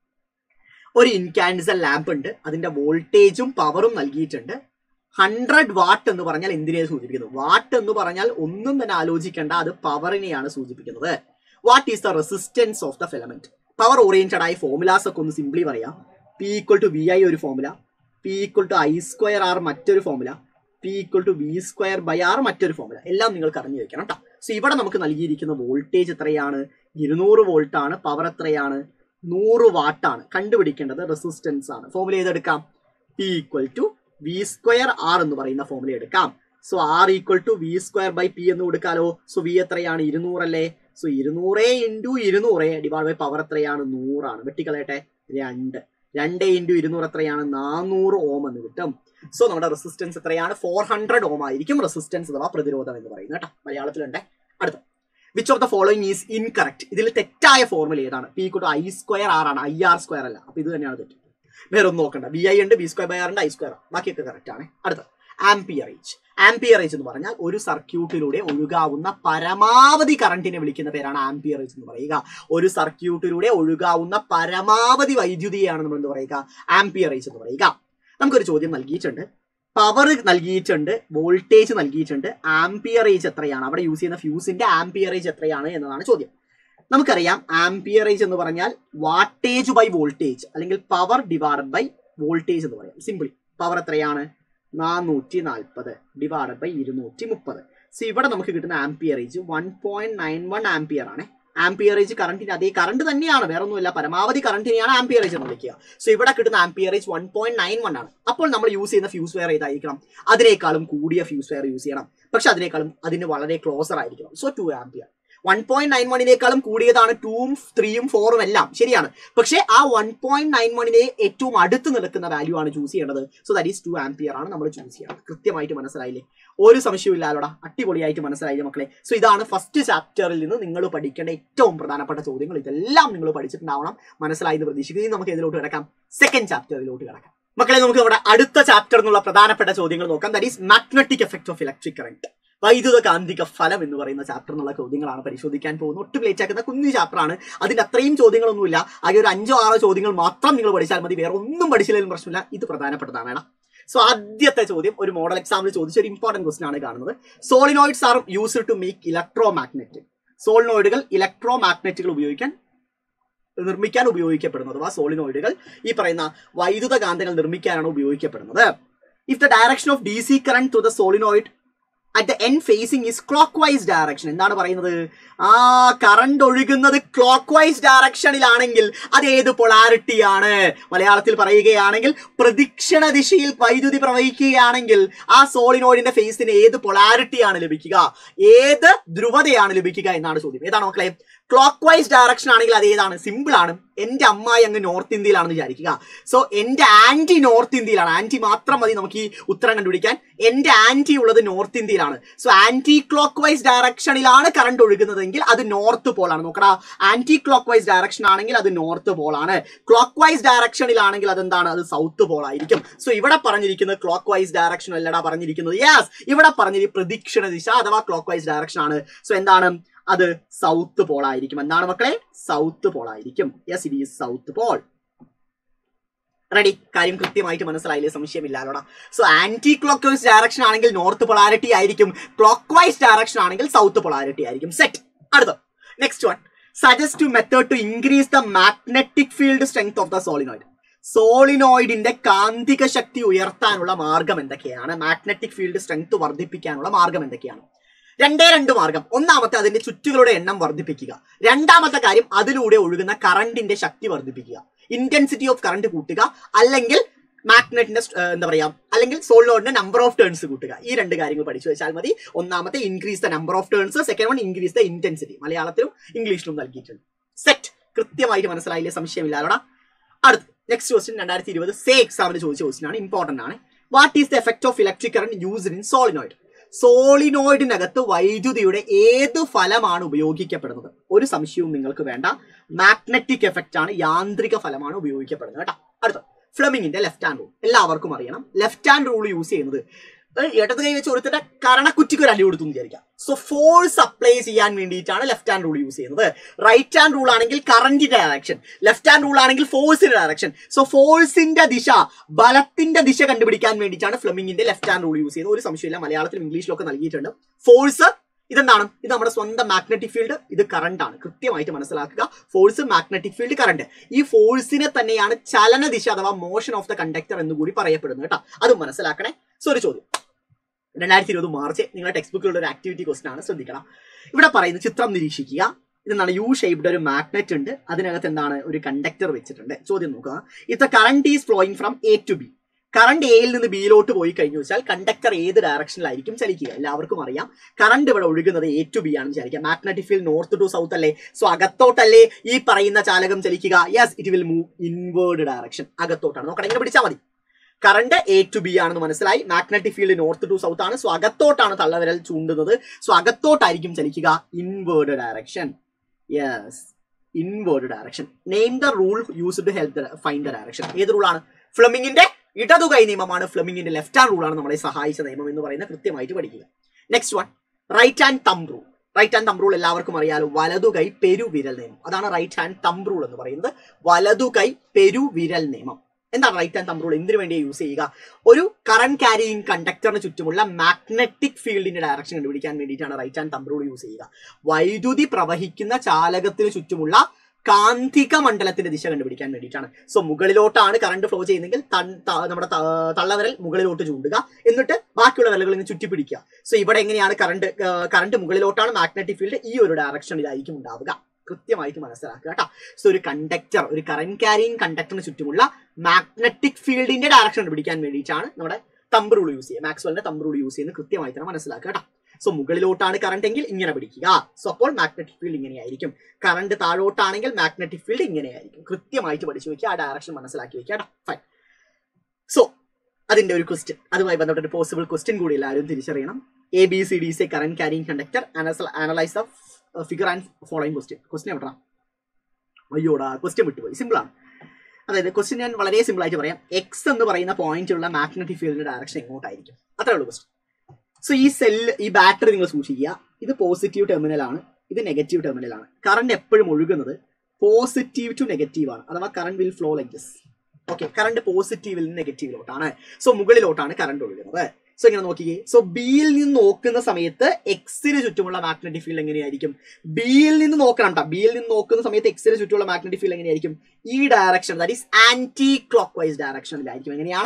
Speaker 1: ഒരു ഇൻകാൻഡിസൽ ലാമ്പ് ഉണ്ട് അതിന്റെ വോൾട്ടേജും പവറും നൽകിയിട്ടുണ്ട് ഹൺഡ്രഡ് വാട്ട് എന്ന് പറഞ്ഞാൽ എന്തിനെ സൂചിപ്പിക്കുന്നു വാട്ട് എന്ന് പറഞ്ഞാൽ ഒന്നും തന്നെ ആലോചിക്കേണ്ട അത് പവറിനെയാണ് സൂചിപ്പിക്കുന്നത് what is the resistance of the filament power oriented ആയ ഫോർമുലാസ് ഒക്കെ ഒന്ന് സിംപ്ലി പറയാം P equal to V I ഒരു formula P equal to I square R മറ്റൊരു formula P equal to V square by R മറ്റൊരു ഫോർമുല എല്ലാം നിങ്ങൾക്ക് അറിഞ്ഞു വെക്കണം കേട്ടോ സോ ഇവിടെ നമുക്ക് നൽകിയിരിക്കുന്ന വോൾട്ടേജ് എത്രയാണ് ഇരുന്നൂറ് വോൾട്ട് ആണ് പവർ എത്രയാണ് നൂറ് വാട്ടാണ് കണ്ടുപിടിക്കേണ്ടത് റെസിസ്റ്റൻസ് ആണ് ഫോർമുല ഏതെടുക്കാം P equal to V square R എന്ന് പറയുന്ന ഫോർമുല എടുക്കാം so R equal to V square by P എന്ന് കൊടുക്കാലോ സോ വി എത്രയാണ് ഇരുന്നൂറല്ലേ സോ ഇരുന്നൂറ് ഇൻറ്റു ഇരുന്നൂറ് ഡിവൈഡ് ബൈ പവർ എത്രയാണ് നൂറാണ് വെട്ടിക്കളയട്ടെ രണ്ട് രണ്ട് ഇൻറ്റു ഇരുന്നൂറ് എത്രയാണ് നാനൂറ് ഓം എന്ന് കിട്ടും സോ നമ്മുടെ റെസിസ്റ്റൻസ് എത്രയാണ് ഫോർ ഹൺഡ്രഡ് ഓം ആയിരിക്കും റെസിസ്റ്റൻസ് അഥവാ പ്രതിരോധം എന്ന് പറയുന്നത് കേട്ടോ മലയാളത്തിലുണ്ട് അടുത്ത which of the following is incorrect ഇതിൽ തെറ്റായ ഫോർമുല ഏതാണ് പി കൂട്ട് ഐ സ്ക്വയർ ആർ ആണ് ഐ ആർ സ്ക്വയർ അല്ല അപ്പൊ ഇത് തന്നെയാണ് തെറ്റ് വേറെ ഒന്നും നോക്കണ്ട ബി ഐ ഉണ്ട് ബി സ്ക്വയർ ബൈ ആർ ഉണ്ട് ഐ സ്ക്വയർ ബാക്കിയൊക്കെ കറക്റ്റ് ആണ് അടുത്ത ആംപിയറേജ് ആംപിയറേജ് എന്ന് പറഞ്ഞാൽ ഒരു സർക്യൂട്ടിലൂടെ ഒഴുകാവുന്ന പരമാവധി കറണ്ടിനെ വിളിക്കുന്ന പേരാണ് ആംപിയറേജ് എന്ന് പറയുക ഒരു സർക്യൂട്ടിലൂടെ ഒഴുകാവുന്ന പരമാവധി വൈദ്യുതിയാണ് നമ്മൾ എന്ത് പറയുക ആംപിയറേജ് എന്ന് പറയുക നമുക്കൊരു ചോദ്യം നൽകിയിട്ടുണ്ട് പവർ നൽകിയിട്ടുണ്ട് വോൾട്ടേജ് നൽകിയിട്ടുണ്ട് ആംപിയറേജ് എത്രയാണ് അവിടെ യൂസ് ചെയ്യുന്ന ഫ്യൂസിന്റെ ആംപിയറേജ് എത്രയാണ് എന്നതാണ് ചോദ്യം നമുക്കറിയാം ആംപിയറേജ് എന്ന് പറഞ്ഞാൽ വാട്ടേജ് ബൈ വോൾട്ടേജ് അല്ലെങ്കിൽ പവർ ഡിവൈഡഡ് ബൈ വോൾട്ടേജ് എന്ന് പറയാം സിംപിളി പവർ എത്രയാണ് നാനൂറ്റി നാൽപ്പത് ഡിവൈഡഡ് ബൈ ഇരുന്നൂറ്റി മുപ്പത് സോ ഇവിടെ നമുക്ക് കിട്ടുന്ന amperage one point nine one ampere ആണ് ആംപിയറേജ് കറണ്ടിന് അതേ കറണ്ട് തന്നെയാണ് വേറെ ഒന്നുമില്ല പരമാവധി കറണ്ടിനെയാണ് ആംപിയറേജ് എന്ന് വിളിക്കുക സോ ഇവിടെ കിട്ടുന്ന amperage one point nine one ആണ് അപ്പോൾ നമ്മൾ യൂസ് ചെയ്യുന്ന ഫ്യൂസ് വെയർ ഏതായിരിക്കണം അതിനേക്കാളും കൂടിയ ഫ്യൂസ് വെയർ യൂസ് ചെയ്യണം പക്ഷെ അതിനേക്കാളും അതിന് വളരെ ക്ലോസർ ആയിരിക്കണം so two ampere one point nine വണ്ണിനേക്കാളും കൂടിയതാണ് ടൂവും ത്രീയും ഫോറും എല്ലാം ശരിയാണ് പക്ഷേ ആ വൺ പോയിന്റ് നയൻ വണ്ണിനെ ഏറ്റവും അടുത്ത് നിൽക്കുന്ന വാല്യൂ ആണ് ചൂസ് ചെയ്യേണ്ടത് so that is two ampere ആണ് നമ്മൾ ചൂസ് ചെയ്യേണ്ടത് കൃത്യമായിട്ട് മനസ്സിലായില്ലേ ഒരു സംശയവും ഇല്ലാലോടാ അടിപൊളിയായിട്ട് മനസ്സിലായില്ലേ മക്കളെ സോ ഇതാണ് ഫസ്റ്റ് ചാപ്റ്ററിൽ നിന്ന് നിങ്ങൾ പഠിക്കേണ്ട ഏറ്റവും പ്രധാനപ്പെട്ട ചോദ്യങ്ങൾ ഇതെല്ലാം നിങ്ങൾ പഠിച്ചിട്ടുണ്ടാവണം മനസ്സിലായി എന്ന് പ്രതീക്ഷിക്കുന്നു ഇനി നമുക്ക് ഇതിലോട്ട് കിടക്കാം സെക്കൻഡ് ചാപ്റ്ററിലോട്ട് കിടക്കാം മക്കളെ നമുക്ക് നമ്മുടെ അടുത്ത ചാപ്റ്റർ എന്നുള്ള പ്രധാനപ്പെട്ട ചോദ്യങ്ങൾ നോക്കാം that is magnetic effect of electric current വൈദ്യുത കാന്തിക ഫലം എന്ന് പറയുന്ന ചാപ്റ്റർ എന്നുള്ള ചോദ്യങ്ങളാണ് പരിശോധിക്കാൻ പോകുന്നത് ഒട്ടും ലേറ്റ് ആക്കുന്ന കുഞ്ഞു ചാപ്റ്റർ ആണ് അതിന്റെ അത്രയും ചോദ്യങ്ങളൊന്നുമില്ല ആകെ ഒരു അഞ്ചോ ആറോ ചോദ്യങ്ങൾ മാത്രം നിങ്ങൾ പഠിച്ചാൽ മതി വേറെ ഒന്നും പഠിച്ചില്ലെങ്കിലും പ്രശ്നമില്ല ഇത് പ്രധാനപ്പെട്ടതാണ് എടാ സോ ആദ്യത്തെ ചോദ്യം ഒരു മോഡൽ എക്സാമിൽ ചോദിച്ച ഒരു ഇമ്പോർട്ടന്റ് ക്വസ്റ്റൻ ആണ് കാണുന്നത് solenoids are used to make electro magnetic സോളിനോയിഡുകൾ ഇലക്ട്രോ മാഗ്നറ്റുകൾ ഉപയോഗിക്കാൻ നിർമ്മിക്കാൻ ഉപയോഗിക്കപ്പെടുന്നത് അഥവാ സോളിനോയിഡുകൾ ഈ പറയുന്ന വൈദ്യുത കാന്തങ്ങൾ നിർമ്മിക്കാനാണ് ഉപയോഗിക്കപ്പെടുന്നത് if the direction of D C current to the solenoid at the N facing is clockwise direction എന്താണ് പറയുന്നത് ആ കറണ്ട് ഒഴുകുന്നത് ക്ലോക്ക് വൈസ് ഡയറക്ഷനിലാണെങ്കിൽ അത് ഏത് പൊളാരിറ്റി ആണ് മലയാളത്തിൽ പറയുകയാണെങ്കിൽ പ്രദക്ഷിണ ദിശയിൽ വൈദ്യുതി പ്രവഹിക്കുകയാണെങ്കിൽ ആ സോളിനോയിഡിന്റെ ഫേസിന് ഏത് പൊളാരിറ്റി ആണ് ലഭിക്കുക ഏത് ധ്രുവതയാണ് ലഭിക്കുക എന്നാണ് ചോദ്യം ഏതാണ് മക്കളെ ക്ലോക്ക് വൈസ് ഡയറക്ഷൻ ആണെങ്കിൽ അത് ഏതാണ് സിമ്പിൾ ആണ് എന്റെ അമ്മായി അങ്ങ് നോർത്ത് ഇന്ത്യയിലാണെന്ന് വിചാരിക്കുക സോ എന്റെ ആന്റി നോർത്ത് ഇന്ത്യയിലാണ് ആന്റി മാത്രം മതി നമുക്ക് ഈ ഉത്തരം കണ്ടുപിടിക്കാൻ എന്റെ ആന്റി ഉള്ളത് നോർത്ത് ഇന്ത്യയിലാണ് സോ ആന്റി ക്ലോക്ക് വൈസ് ഡയറക്ഷനിലാണ് കറണ്ട് ഒഴുകുന്നതെങ്കിൽ അത് നോർത്ത് പോളാണ് നോക്കടാ ആന്റി ക്ലോക്ക് വൈസ് ഡയറക്ഷൻ ആണെങ്കിൽ അത് നോർത്ത് പോളാണ് ക്ലോക്ക് വൈസ് ഡയറക്ഷനിലാണെങ്കിൽ അതെന്താണ് അത് സൗത്ത് പോൾ ആയിരിക്കും സോ ഇവിടെ പറഞ്ഞിരിക്കുന്നത് ക്ലോക്ക് വൈസ് ഡയറക്ഷൻ അല്ലടാ പറഞ്ഞിരിക്കുന്നത് യെസ് ഇവിടെ പറഞ്ഞിരിക്കുന്നത് പ്രദക്ഷിണ ദിശ അഥവാ ക്ലോക്ക് വൈസ് ഡയറക്ഷൻ ആണ് സോ എന്താണ് അത് സൗത്ത് പോൾ ആയിരിക്കും എന്താണ് മക്കളെ സൗത്ത് പോൾ ആയിരിക്കും yes it is south pole ready കാര്യം കൃത്യമായിട്ട് മനസ്സിലായില്ലേ സംശയമില്ലാലോടാ so anti clockwise direction ആണെങ്കിൽ നോർത്ത് പൊളാരിറ്റി ആയിരിക്കും ക്ലോക്ക് വൈസ് ഡയറക്ഷൻ ആണെങ്കിൽ സൗത്ത് പൊളാരിറ്റി ആയിരിക്കും സെറ്റ് അടുത്ത next one suggest two method to increase the magnetic field strength of the solenoid സോളിനോയിഡിന്റെ കാന്തിക ശക്തി ഉയർത്താനുള്ള മാർഗം എന്തൊക്കെയാണ് മാഗ്നറ്റിക് ഫീൽഡ് സ്ട്രെങ്ത് വർദ്ധിപ്പിക്കാനുള്ള മാർഗം എന്തൊക്കെയാണ് രണ്ടേ രണ്ട് മാർഗം ഒന്നാമത്തെ അതിന്റെ ചുറ്റുകളുടെ എണ്ണം വർദ്ധിപ്പിക്കുക രണ്ടാമത്തെ കാര്യം അതിലൂടെ ഒഴുകുന്ന കറണ്ടിന്റെ ശക്തി വർദ്ധിപ്പിക്കുക ഇന്റൻസിറ്റി ഓഫ് കറണ്ട് കൂട്ടുക അല്ലെങ്കിൽ മാഗ്നറ്റിന്റെ എന്താ പറയാ അല്ലെങ്കിൽ സോളിനോഡിന്റെ നമ്പർ ഓഫ് ടേൺസ് കൂട്ടുക ഈ രണ്ട് കാര്യങ്ങൾ പഠിച്ചു വെച്ചാൽ മതി ഒന്നാമത്തെ increase the number of turns second one increase the intensity മലയാളത്തിലും ഇംഗ്ലീഷിലും നൽകിയിട്ടുണ്ട് സെറ്റ് കൃത്യമായിട്ട് മനസ്സിലായില്ലേ സംശയമില്ലാലോടാ അടുത്ത് നെക്സ്റ്റ് ക്വസ്റ്റ്യൻ രണ്ടായിരത്തി ഇരുപത് സേ എക്സാമിന് ചോദിച്ച ക്വസ്റ്റ്യൻ ആണ് ഇമ്പോർട്ടന്റ് ആണ് what is the effect of electric current used in solenoid സോളിനോയിഡിനകത്ത് വൈദ്യുതിയുടെ ഏത് ഫലമാണ് ഉപയോഗിക്കപ്പെടുന്നത് ഒരു സംശയവും നിങ്ങൾക്ക് വേണ്ട മാഗ്നറ്റിക് എഫക്റ്റ് ആണ് യാന്ത്രിക ഫലമാണ് ഉപയോഗിക്കപ്പെടുന്നത് കേട്ടോ അടുത്ത ഫ്ലമിങ്ങിന്റെ ലെഫ്റ്റ് ഹാൻഡ് റൂൾ എല്ലാവർക്കും അറിയണം ലെഫ്റ്റ് ഹാൻഡ് റൂൾ യൂസ് ചെയ്യുന്നത് ഇടത് കൈ വെച്ച് ഒരുത്തിന്റെ കരണക്കുറ്റിക്ക് ഒരു അടി കൊടുത്തു എന്ന് വിചാരിക്കാം സോ ഫോഴ്സ് അപ്ലൈ ചെയ്യാൻ വേണ്ടിയിട്ടാണ് ലെഫ്റ്റ് ഹാൻഡ് റൂൾ യൂസ് ചെയ്യുന്നത് റൈറ്റ് ഹാൻഡ് റൂൾ ആണെങ്കിൽ കറന്റിന്റെ ഡയറക്ഷൻ ലെഫ്റ്റ് ഹാൻഡ് റൂൾ ആണെങ്കിൽ ഫോഴ്സിന്റെ ഡയറക്ഷൻ സോ ഫോഴ്സിന്റെ ദിശ ബലത്തിന്റെ ദിശ കണ്ടുപിടിക്കാൻ വേണ്ടിയിട്ടാണ് ഫ്ലമിങ്ങിന്റെ ലെഫ്റ്റ് ഹാൻഡ് റൂൾ യൂസ് ചെയ്യുന്നത് ഒരു സംശയമില്ല മലയാളത്തിലും ഇംഗ്ലീഷിലും ഒക്കെ നൽകിയിട്ടുണ്ട് ഫോഴ്സ് ഇതെന്താണ് ഇത് നമ്മുടെ സ്വന്തം മാഗ്നറ്റിക് ഫീൽഡ് ഇത് കറണ്ട് ആണ് കൃത്യമായിട്ട് മനസ്സിലാക്കുക ഫോഴ്സ് മാഗ്നറ്റിക് ഫീൽഡ് കറണ്ട് ഈ ഫോഴ്സിനെ തന്നെയാണ് ചലന ദിശ അഥവാ മോഷൻ ഓഫ് ദ കണ്ടക്ടർ എന്ന് കൂടി പറയപ്പെടുന്നത് കേട്ടോ അതും മനസ്സിലാക്കണേ സോ ഒരു ചോദ്യം രണ്ടായിരത്തി ഇരുപത് മാർച്ച് നിങ്ങളുടെ ടെക്സ്റ്റ് ബുക്കിലുള്ള ഒരു ആക്ടിവിറ്റി ക്വസ്റ്റൻ ആണ് ശ്രദ്ധിക്കണം ഇവിടെ പറയുന്ന ചിത്രം നിരീക്ഷിക്കുക ഇതെന്താണ് യു ഷേപ്ഡ് ഒരു മാഗ്നറ്റ് ഉണ്ട് അതിനകത്ത് എന്താണ് ഒരു കണ്ടക്ടർ വെച്ചിട്ടുണ്ട് ചോദ്യം നോക്കുക ഇത്ര current is flowing from A to B current എയിൽ നിന്ന് ബിയിലോട്ട് പോയി കഴിഞ്ഞു വെച്ചാൽ കണ്ടക്ടർ ഏത് ഡയറക്ഷനിലായിരിക്കും ചലിക്കുക എല്ലാവർക്കും അറിയാം കറണ്ട് ഇവിടെ ഒഴുകുന്നത് എ ടു ബി ആണെന്ന് വിചാരിക്കുക magnetic field north to south അല്ലേ സോ അകത്തോട്ടല്ലേ ഈ പറയുന്ന ചാലകം ചലിക്കുക yes it will move inward direction അകത്തോട്ടാണ് നോക്കണം ഇങ്ങനെ പിടിച്ചാൽ മതി കറണ്ട് എ ടു ബി ആണെന്ന് മനസ്സിലായി magnetic field north to south ആണ് സോ അകത്തോട്ടാണ് തള്ളവിരൽ ചൂണ്ടുന്നത് സോ അകത്തോട്ടായിരിക്കും ചലിക്കുക inward direction yes inward direction name the rule use to help find the direction ഏത് റൂളാണ് ഫ്ലമിങ്ങിന്റെ ഇടതു കൈ നിയമമാണ് ഫ്ലമിങ്ങിന്റെ ലെഫ്റ്റ് ഹാൻഡ് റൂളാണ് നമ്മളെ സഹായിച്ച നിയമം എന്ന് പറയുന്നത് കൃത്യമായിട്ട് പഠിക്കുക next one right hand thumb rule right hand thumb rule എല്ലാവർക്കും അറിയാലോ വലതു കൈ പെരുവിരൽ നിയമം അതാണ് റൈറ്റ് ഹാൻഡ് തം റൂൾ എന്ന് പറയുന്നത് വലതു കൈ പെരുവിരൽ നിയമം എന്താണ് റൈറ്റ് ഹാൻഡ് തം റൂൾ എന്തിനു വേണ്ടി യൂസ് ചെയ്യുക ഒരു കറണ്ട് ക്യാരിയിങ് കണ്ടക്ടറിന് ചുറ്റുമുള്ള മാഗ്നറ്റിക് ഫീൽഡിന്റെ ഡയറക്ഷൻ കണ്ടുപിടിക്കാൻ വേണ്ടിയിട്ടാണ് right hand thumb rule use ചെയ്യുക വൈദ്യുതി പ്രവഹിക്കുന്ന ചാലകത്തിന് ചുറ്റുമുള്ള കാന്തിക മണ്ഡലത്തിന്റെ ദിശ കണ്ടുപിടിക്കാൻ വേണ്ടിയിട്ടാണ് സോ മുകളിലോട്ടാണ് കറണ്ട് ഫ്ലോ ചെയ്യുന്നെങ്കിൽ തൺ- ത- നമ്മുടെ ത- തള്ളവിരൽ മുകളിലോട്ട് ചൂണ്ടുക എന്നിട്ട് ബാക്കിയുള്ള വിരലുകൾ ഇങ്ങനെ ചുറ്റി പിടിക്കുക സോ ഇവിടെ എങ്ങനെയാണ് കറണ്ട് കറണ്ട് മുകളിലോട്ടാണ് മാഗ്നറ്റിക് ഫീൽഡ് ഈ ഒരു ഡയറക്ഷനിലായിരിക്കും ഉണ്ടാവുക കൃത്യമായിട്ട് മനസ്സിലാക്കുക കേട്ടോ സോ ഒരു കണ്ടക്ടർ ഒരു കറന്റ് ക്യാരിങ് കണ്ടക്ടറിന് ചുറ്റുമുള്ള മാഗ്നറ്റിക് ഫീൽഡിന്റെ ഡയറക്ഷൻ കണ്ടുപിടിക്കാൻ വേണ്ടിയിട്ടാണ് നമ്മുടെ തമ്പ് റൂൾ യൂസ് ചെയ്യുക മാക്സ്വലിന്റെ തമ്പ് റൂൾ യൂസ് ചെയ്യുന്നത് കൃത്യമായി തന്നെ മനസ്സിലാക്കുക കേട്ടോ സോ മുകളിലോട്ടാണ് കറണ്ട് എങ്കിൽ ഇങ്ങനെ പിടിക്കുക സോ അപ്പോൾ മാഗ്നറ്റിക് ഫീൽഡ് ഇങ്ങനെയായിരിക്കും കറണ്ട് താഴോട്ടാണെങ്കിൽ മാഗ്നറ്റിക് ഫീൽഡ് ഇങ്ങനെയായിരിക്കും കൃത്യമായിട്ട് പഠിച്ചു വെക്കുക ആ ഡയറക്ഷൻ മനസ്സിലാക്കി വെക്കുക കേട്ടോ ഫൈൻ സോ അതിന്റെ ഒരു ക്വസ്റ്റ്യൻ അതുമായി ബന്ധപ്പെട്ട ഒരു പോസിബിൾ ക്വസ്റ്റ്യൻ കൂടി എല്ലാവരും തിരിച്ചറിയണം A B C D C current carrying conductor analyse of figure and following question question എവിടാ അയ്യോടാ ക്വസ്റ്റ്യൻ വിട്ടുപോയി സിമ്പിൾ ആണ് അതായത് ക്വസ്റ്റ്യൻ ഞാൻ വളരെ സിമ്പിൾ ആയിട്ട് പറയാം എക്സ് എന്ന് പറയുന്ന പോയിന്റിലുള്ള മാഗ്നറ്റിക് ഫീൽഡിന്റെ ഡയറക്ഷൻ എങ്ങോട്ടായിരിക്കും അത്രേ ഉള്ളൂ ക്വസ്റ്റ്യൻ സോ ഈ സെല്ല് ഈ ബാറ്ററി നിങ്ങൾ സൂക്ഷിക്കുക ഇത് പോസിറ്റീവ് ടെർമിനൽ ആണ് ഇത് നെഗറ്റീവ് ടെർമിനൽ ആണ് കറണ്ട് എപ്പോഴും ഒഴുകുന്നത് പോസിറ്റീവ് ടു നെഗറ്റീവ് ആണ് അഥവാ current will flow like this okay current പോസിറ്റീവിൽ നിന്ന് നെഗറ്റീവിലോട്ടാണ് സോ മുകളിലോട്ടാണ് കറണ്ട് ഒഴുകുന്നത് സോ ഇങ്ങനെ നോക്കിക്കേ സോ ബിയിൽ നിന്ന് നോക്കുന്ന സമയത്ത് എക്സിന് ചുറ്റുമുള്ള മാഗ്നറ്റിക് ഫീൽഡ് എങ്ങനെയായിരിക്കും ബിയിൽ നിന്ന് നോക്കണം കേട്ടോ ബിയിൽ നിന്ന് നോക്കുന്ന സമയത്ത് എക്സിന് ചുറ്റുമുള്ള മാഗ്നറ്റിക് ഫീൽഡ് എങ്ങനെയായിരിക്കും ഈ direction that is anti clockwise ഡയറക്ഷനിലായിരിക്കും എങ്ങനെയാണ്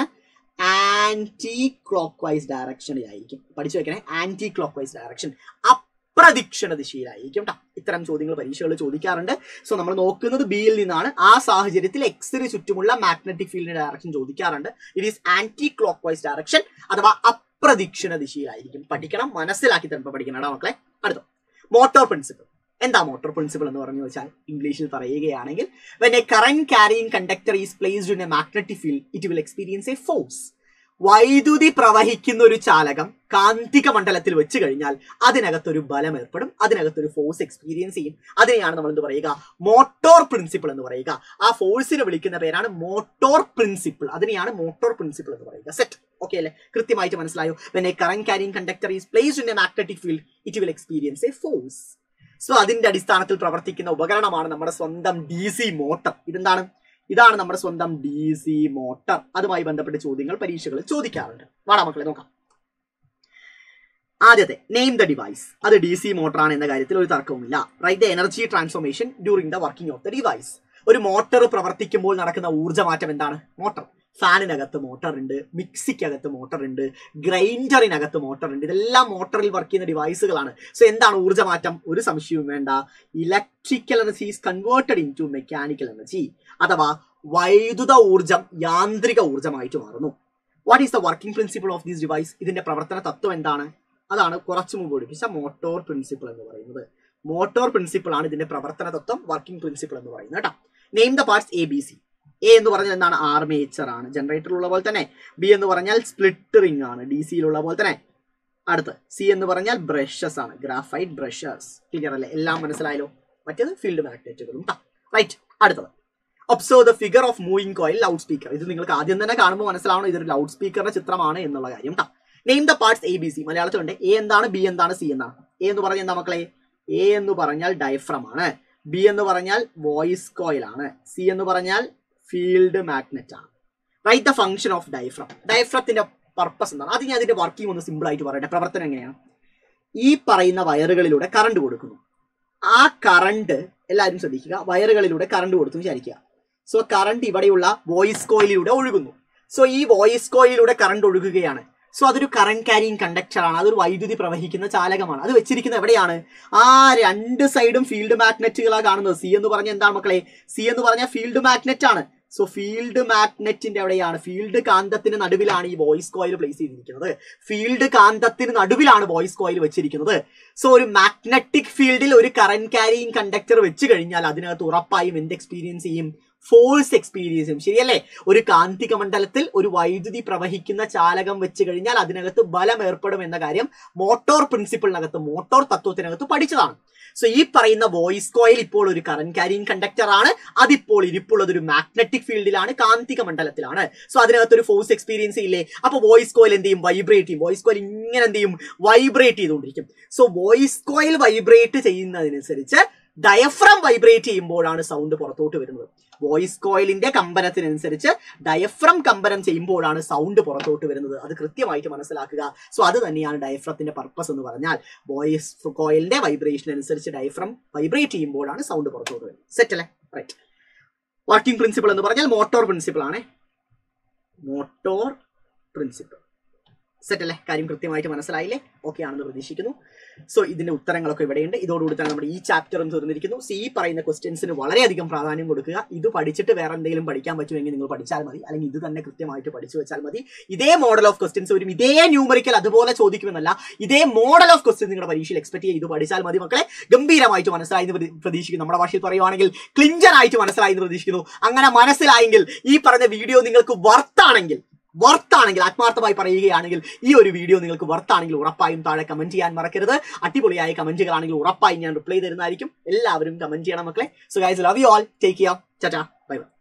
Speaker 1: ആന്റി ക്ലോക്ക് വൈസ് ഡയറക്ഷനിലായിരിക്കും പഠിച്ചു വെക്കണേ ആന്റി ക്ലോക്ക് വൈസ് ഡയറക്ഷൻ അപ്രദക്ഷിണ ദിശയിലായിരിക്കും ട്ടോ. ഇത്തരം ചോദ്യങ്ങൾ പരീക്ഷകൾ ചോദിക്കാറുണ്ട് സോ നമ്മൾ നോക്കുന്നത് ബിയിൽ നിന്നാണ് ആ സാഹചര്യത്തിൽ എക്സിന് ചുറ്റുമുള്ള മാഗ്നറ്റിക് ഫീൽഡിന്റെ ഡയറക്ഷൻ ചോദിക്കാറുണ്ട് it is anti clockwise direction അഥവാ അപ്രദക്ഷിണ ദിശയിലായിരിക്കും പഠിക്കണം മനസ്സിലാക്കി തരുമ്പോൾ പഠിക്കണം കേട്ടോ മക്കളെ അടുത്ത മോട്ടോർ പ്രിൻസിപ്പിൾ എന്താ മോട്ടോർ പ്രിൻസിപ്പിൾ എന്ന് പറഞ്ഞു വെച്ചാൽ ഇംഗ്ലീഷിൽ പറയുകയാണെങ്കിൽ when a current carrying conductor is placed in a magnetic field it will experience a force വൈദ്യുതി പ്രവഹിക്കുന്ന ഒരു ചാലകം കാന്തിക മണ്ഡലത്തിൽ വെച്ച് കഴിഞ്ഞാൽ അതിനകത്തൊരു ബലം ഏർപ്പെടും അതിനകത്തൊരു ഫോഴ്സ് എക്സ്പീരിയൻസ് ചെയ്യും അതിനെയാണ് നമ്മൾ എന്ത് പറയുക മോട്ടോർ പ്രിൻസിപ്പിൾ എന്ന് പറയുക ആ ഫോഴ്സിനെ വിളിക്കുന്ന പേരാണ് മോട്ടോർ പ്രിൻസിപ്പിൾ അതിനെയാണ് മോട്ടോർ പ്രിൻസിപ്പിൾ എന്ന് പറയുക സെറ്റ് ഓക്കെ അല്ലേ കൃത്യമായിട്ട് മനസ്സിലായോ when a current carrying conductor is placed in a magnetic field it will experience a force so അതിന്റെ അടിസ്ഥാനത്തിൽ പ്രവർത്തിക്കുന്ന ഉപകരണമാണ് നമ്മുടെ സ്വന്തം ഡി സി മോട്ടർ ഇതെന്താണ് ഇതാണ് നമ്മുടെ സ്വന്തം ഡി സി മോട്ടർ അതുമായി ബന്ധപ്പെട്ട ചോദ്യങ്ങൾ പരീക്ഷകളിൽ ചോദിക്കാറുണ്ട് വാടാ മക്കളെ നോക്കാം ആദ്യത്തെ നെയിം ദ ഡിവൈസ് അത് ഡി സി മോട്ടറാണ് എന്ന കാര്യത്തിൽ ഒരു തർക്കവുമില്ല right the energy transformation during the working of the device ഒരു മോട്ടർ പ്രവർത്തിക്കുമ്പോൾ നടക്കുന്ന ഊർജ്ജമാറ്റം എന്താണ് മോട്ടർ ഫാനിനകത്ത് മോട്ടർ ഉണ്ട് മിക്സിക്കകത്ത് മോട്ടർ ഉണ്ട് ഗ്രൈൻഡറിനകത്ത് മോട്ടർ ഉണ്ട് ഇതെല്ലാം മോട്ടറിൽ വർക്ക് ചെയ്യുന്ന ഡിവൈസുകളാണ് സോ എന്താണ് ഊർജ്ജമാറ്റം ഒരു സംശയവും വേണ്ട electrical energy is converted in to mechanical energy അഥവാ വൈദ്യുത ഊർജം യാന്ത്രിക ഊർജമായിട്ട് മാറുന്നു what is the working principle of this device ഇതിന്റെ പ്രവർത്തന തത്വം എന്താണ് അതാണ് കുറച്ചു മുമ്പ് പഠിപ്പിച്ച മോട്ടോർ പ്രിൻസിപ്പിൾ എന്ന് പറയുന്നത് മോട്ടോർ പ്രിൻസിപ്പിൾ ആണ് ഇതിന്റെ പ്രവർത്തന തത്വം വർക്കിംഗ് പ്രിൻസിപ്പിൾ എന്ന് പറയുന്നത് കേട്ടോ name the parts A B C A എന്ന് പറഞ്ഞാൽ എന്താണ് ആർമേച്ചർ ആണ് ജനറേറ്ററിലുള്ള പോലെ തന്നെ ബി എന്ന് പറഞ്ഞാൽ സ്പ്ലിറ്റ് റിംഗ് ആണ് ഡി സിയിലുള്ള പോലെ തന്നെ അടുത്ത് സി എന്ന് പറഞ്ഞാൽ ബ്രഷസ് ആണ് ഗ്രാഫൈറ്റ് ബ്രഷസ് ക്ലിയർ അല്ലേ എല്ലാം മനസ്സിലായല്ലോ മറ്റേത് ഫീൽഡ് മാഗ്നറ്റുകളും റൈറ്റ് അടുത്തത് observe the figure of moving coil loudspeaker ഇത് നിങ്ങൾക്ക് ആദ്യം തന്നെ കാണുമ്പോൾ മനസ്സിലാവണം ഇതൊരു ലൗഡ് സ്പീക്കറിന്റെ ചിത്രമാണ് എന്നുള്ള കാര്യം കേട്ടോ name the parts A B C മലയാളത്തിലുണ്ട് എ എന്താണ് ബി എന്താണ് സി എന്താണ് എ എന്ന് പറഞ്ഞാൽ എന്താ മക്കളെ എ എന്ന് പറഞ്ഞാൽ ഡയഫ്രം ആണ് ബി എന്ന് പറഞ്ഞാൽ വോയിസ് കോയിൽ ആണ് സി എന്ന് പറഞ്ഞാൽ ഫീൽഡ് മാഗ്നറ്റ് ആണ് right the function of diaphragm ഡയഫ്രത്തിന്റെ പർപ്പസ് എന്താണ് അത് ഞാൻ അതിന്റെ വർക്കിംഗ് ഒന്ന് സിമ്പിൾ ആയിട്ട് പറയട്ടെ പ്രവർത്തനം എങ്ങനെയാണ് ഈ പറയുന്ന വയറുകളിലൂടെ കറണ്ട് കൊടുക്കുന്നു ആ കറണ്ട് എല്ലാവരും ശ്രദ്ധിക്കുക വയറുകളിലൂടെ കറണ്ട് കൊടുത്തു വിചാരിക്കുക സോ കറണ്ട് ഇവിടെയുള്ള വോയിസ് കോയിലിലൂടെ ഒഴുകുന്നു സോ ഈ വോയിസ് കോയിലൂടെ കറണ്ട് ഒഴുകുകയാണ് സോ അതൊരു കറണ്ട് ക്യാരിങ് കണ്ടക്ടർ ആണ് അതൊരു വൈദ്യുതി പ്രവഹിക്കുന്ന ചാലകമാണ് അത് വെച്ചിരിക്കുന്നത് എവിടെയാണ് ആ രണ്ട് സൈഡും ഫീൽഡ് മാഗ്നറ്റുകളാണ് കാണുന്നത് സി എന്ന് പറഞ്ഞ എന്താണ് മക്കളെ സി എന്ന് പറഞ്ഞാൽ ഫീൽഡ് മാഗ്നറ്റ് ആണ് സോ ഫീൽഡ് മാഗ്നറ്റിന്റെ എവിടെയാണ് ഫീൽഡ് കാന്തത്തിന് നടുവിലാണ് ഈ വോയിസ് കോയിൽ പ്ലേസ് ചെയ്തിരിക്കുന്നത് ഫീൽഡ് കാന്തത്തിന് നടുവിലാണ് വോയിസ് കോയിൽ വെച്ചിരിക്കുന്നത് സോ ഒരു മാഗ്നറ്റിക് ഫീൽഡിൽ ഒരു കറന്റ് ക്യാരിയിങ് കണ്ടക്ടർ വെച്ച് കഴിഞ്ഞാൽ അതിനകത്ത് ഉറപ്പായും എന്ത് എക്സ്പീരിയൻസ് ചെയ്യും ഫോഴ്സ് എക്സ്പീരിയൻസ് ചെയ്യും ശരിയല്ലേ ഒരു കാന്തിക മണ്ഡലത്തിൽ ഒരു വൈദ്യുതി പ്രവഹിക്കുന്ന ചാലകം വെച്ച് കഴിഞ്ഞാൽ അതിനകത്ത് ബലം ഏർപ്പെടും എന്ന കാര്യം മോട്ടോർ പ്രിൻസിപ്പിളിനകത്ത് മോട്ടോർ തത്വത്തിനകത്ത് പഠിച്ചതാണ് സോ ഈ പറയുന്ന വോയിസ് കോയിൽ ഇപ്പോൾ ഒരു കറന്റ് ക്യാരിയിങ് കണ്ടക്ടർ ആണ് അതിപ്പോൾ ഇരിപ്പുള്ളത് ഒരു മാഗ്നറ്റിക് ഫീൽഡിലാണ് കാന്തിക മണ്ഡലത്തിലാണ് സോ അതിനകത്ത് ഒരു ഫോഴ്സ് എക്സ്പീരിയൻസ് ഇല്ലേ അപ്പൊ വോയിസ് കോയിൽ എന്ത് ചെയ്യും വൈബ്രേറ്റ് ചെയ്യും വോയിസ് കോയിൽ ഇങ്ങനെ എന്ത് ചെയ്യും വൈബ്രേറ്റ് ചെയ്തുകൊണ്ടിരിക്കും സോ വോയിസ് കോയിൽ വൈബ്രേറ്റ് ചെയ്യുന്നതിനനുസരിച്ച് ഡയഫ്രം വൈബ്രേറ്റ് ചെയ്യുമ്പോഴാണ് സൗണ്ട് പുറത്തോട്ട് വരുന്നത് വോയിസ് കോയിലിന്റെ കമ്പനത്തിനനുസരിച്ച് ഡയഫ്രം കമ്പനം ചെയ്യുമ്പോഴാണ് സൗണ്ട് പുറത്തോട്ട് വരുന്നത് അത് കൃത്യമായിട്ട് മനസ്സിലാക്കുക സോ അത് തന്നെയാണ് ഡയഫ്രത്തിന്റെ പർപ്പസ് എന്ന് പറഞ്ഞാൽ വോയിസ് കോയിലിന്റെ വൈബ്രേഷൻ അനുസരിച്ച് ഡയഫ്രം വൈബ്രേറ്റ് ചെയ്യുമ്പോഴാണ് സൗണ്ട് പുറത്തോട്ട് വരുന്നത് സെറ്റ് അല്ലേ റൈറ്റ് വർക്കിംഗ് പ്രിൻസിപ്പിൾ എന്ന് പറഞ്ഞാൽ മോട്ടോർ പ്രിൻസിപ്പിൾ ആണ് മോട്ടോർ പ്രിൻസിപ്പിൾ സെറ്റ് അല്ലേ കാര്യം കൃത്യമായിട്ട് മനസ്സിലായില്ലേ ഓക്കെ ആണെന്ന് പ്രതീക്ഷിക്കുന്നു സോ ഇതിന്റെ ഉത്തരങ്ങളൊക്കെ ഇവിടെയുണ്ട് ഇതോടുകൂടി തന്നെ നമ്മുടെ ഈ ചാപ്റ്ററും തീർന്നിരിക്കുന്നു സോ ഈ പറയുന്ന ക്വസ്റ്റ്യൻസിന് വളരെയധികം പ്രാധാന്യം കൊടുക്കുക ഇത് പഠിച്ചിട്ട് വേറെ എന്തെങ്കിലും പഠിക്കാൻ പറ്റുമെങ്കിൽ നിങ്ങൾ പഠിച്ചാൽ മതി അല്ലെങ്കിൽ ഇത് തന്നെ കൃത്യമായിട്ട് പഠിച്ചു വെച്ചാൽ മതി ഇതേ മോഡൽ ഓഫ് ക്വസ്റ്റ്യൻസ് വരും ഇതേ ന്യൂമറിക്കൽ അതുപോലെ ചോദിക്കുമെന്നല്ല ഇതേ മോഡൽ ഓഫ് ക്വസ്റ്റ്യൻ നിങ്ങളുടെ പരീക്ഷയിൽ എക്സ്പെക്ട് ചെയ്ത് ഇത് പഠിച്ചാൽ മതി മക്കളെ ഗംഭീരമായിട്ട് മനസ്സിലായി എന്ന് പ്രതി- പ്രതീക്ഷിക്കുന്നു നമ്മുടെ ഭാഷയിൽ പറയുവാണെങ്കിൽ ക്ലിഞ്ചർ ആയിട്ട് മനസ്സിലായി എന്ന് പ്രതീക്ഷിക്കുന്നു അങ്ങനെ മനസ്സിലായെങ്കിൽ ഈ പറഞ്ഞ വീഡിയോ നിങ്ങൾക്ക് വർത്താണെങ്കിൽ വർത്താണെങ്കിൽ ആത്മാർത്ഥമായി പറയുകയാണെങ്കിൽ ഈ ഒരു വീഡിയോ നിങ്ങൾക്ക് വർത്താണെങ്കിൽ ഉറപ്പായും താഴെ കമന്റ് ചെയ്യാൻ മറക്കരുത് അടിപൊളിയായ കമന്റുകളാണെങ്കിൽ ഉറപ്പായും ഞാൻ റിപ്ലൈ തരുന്നതായിരിക്കും എല്ലാവരും കമന്റ് ചെയ്യണം മക്കളെ so guys love you all take care ചാറ്റാ ബൈ ബൈ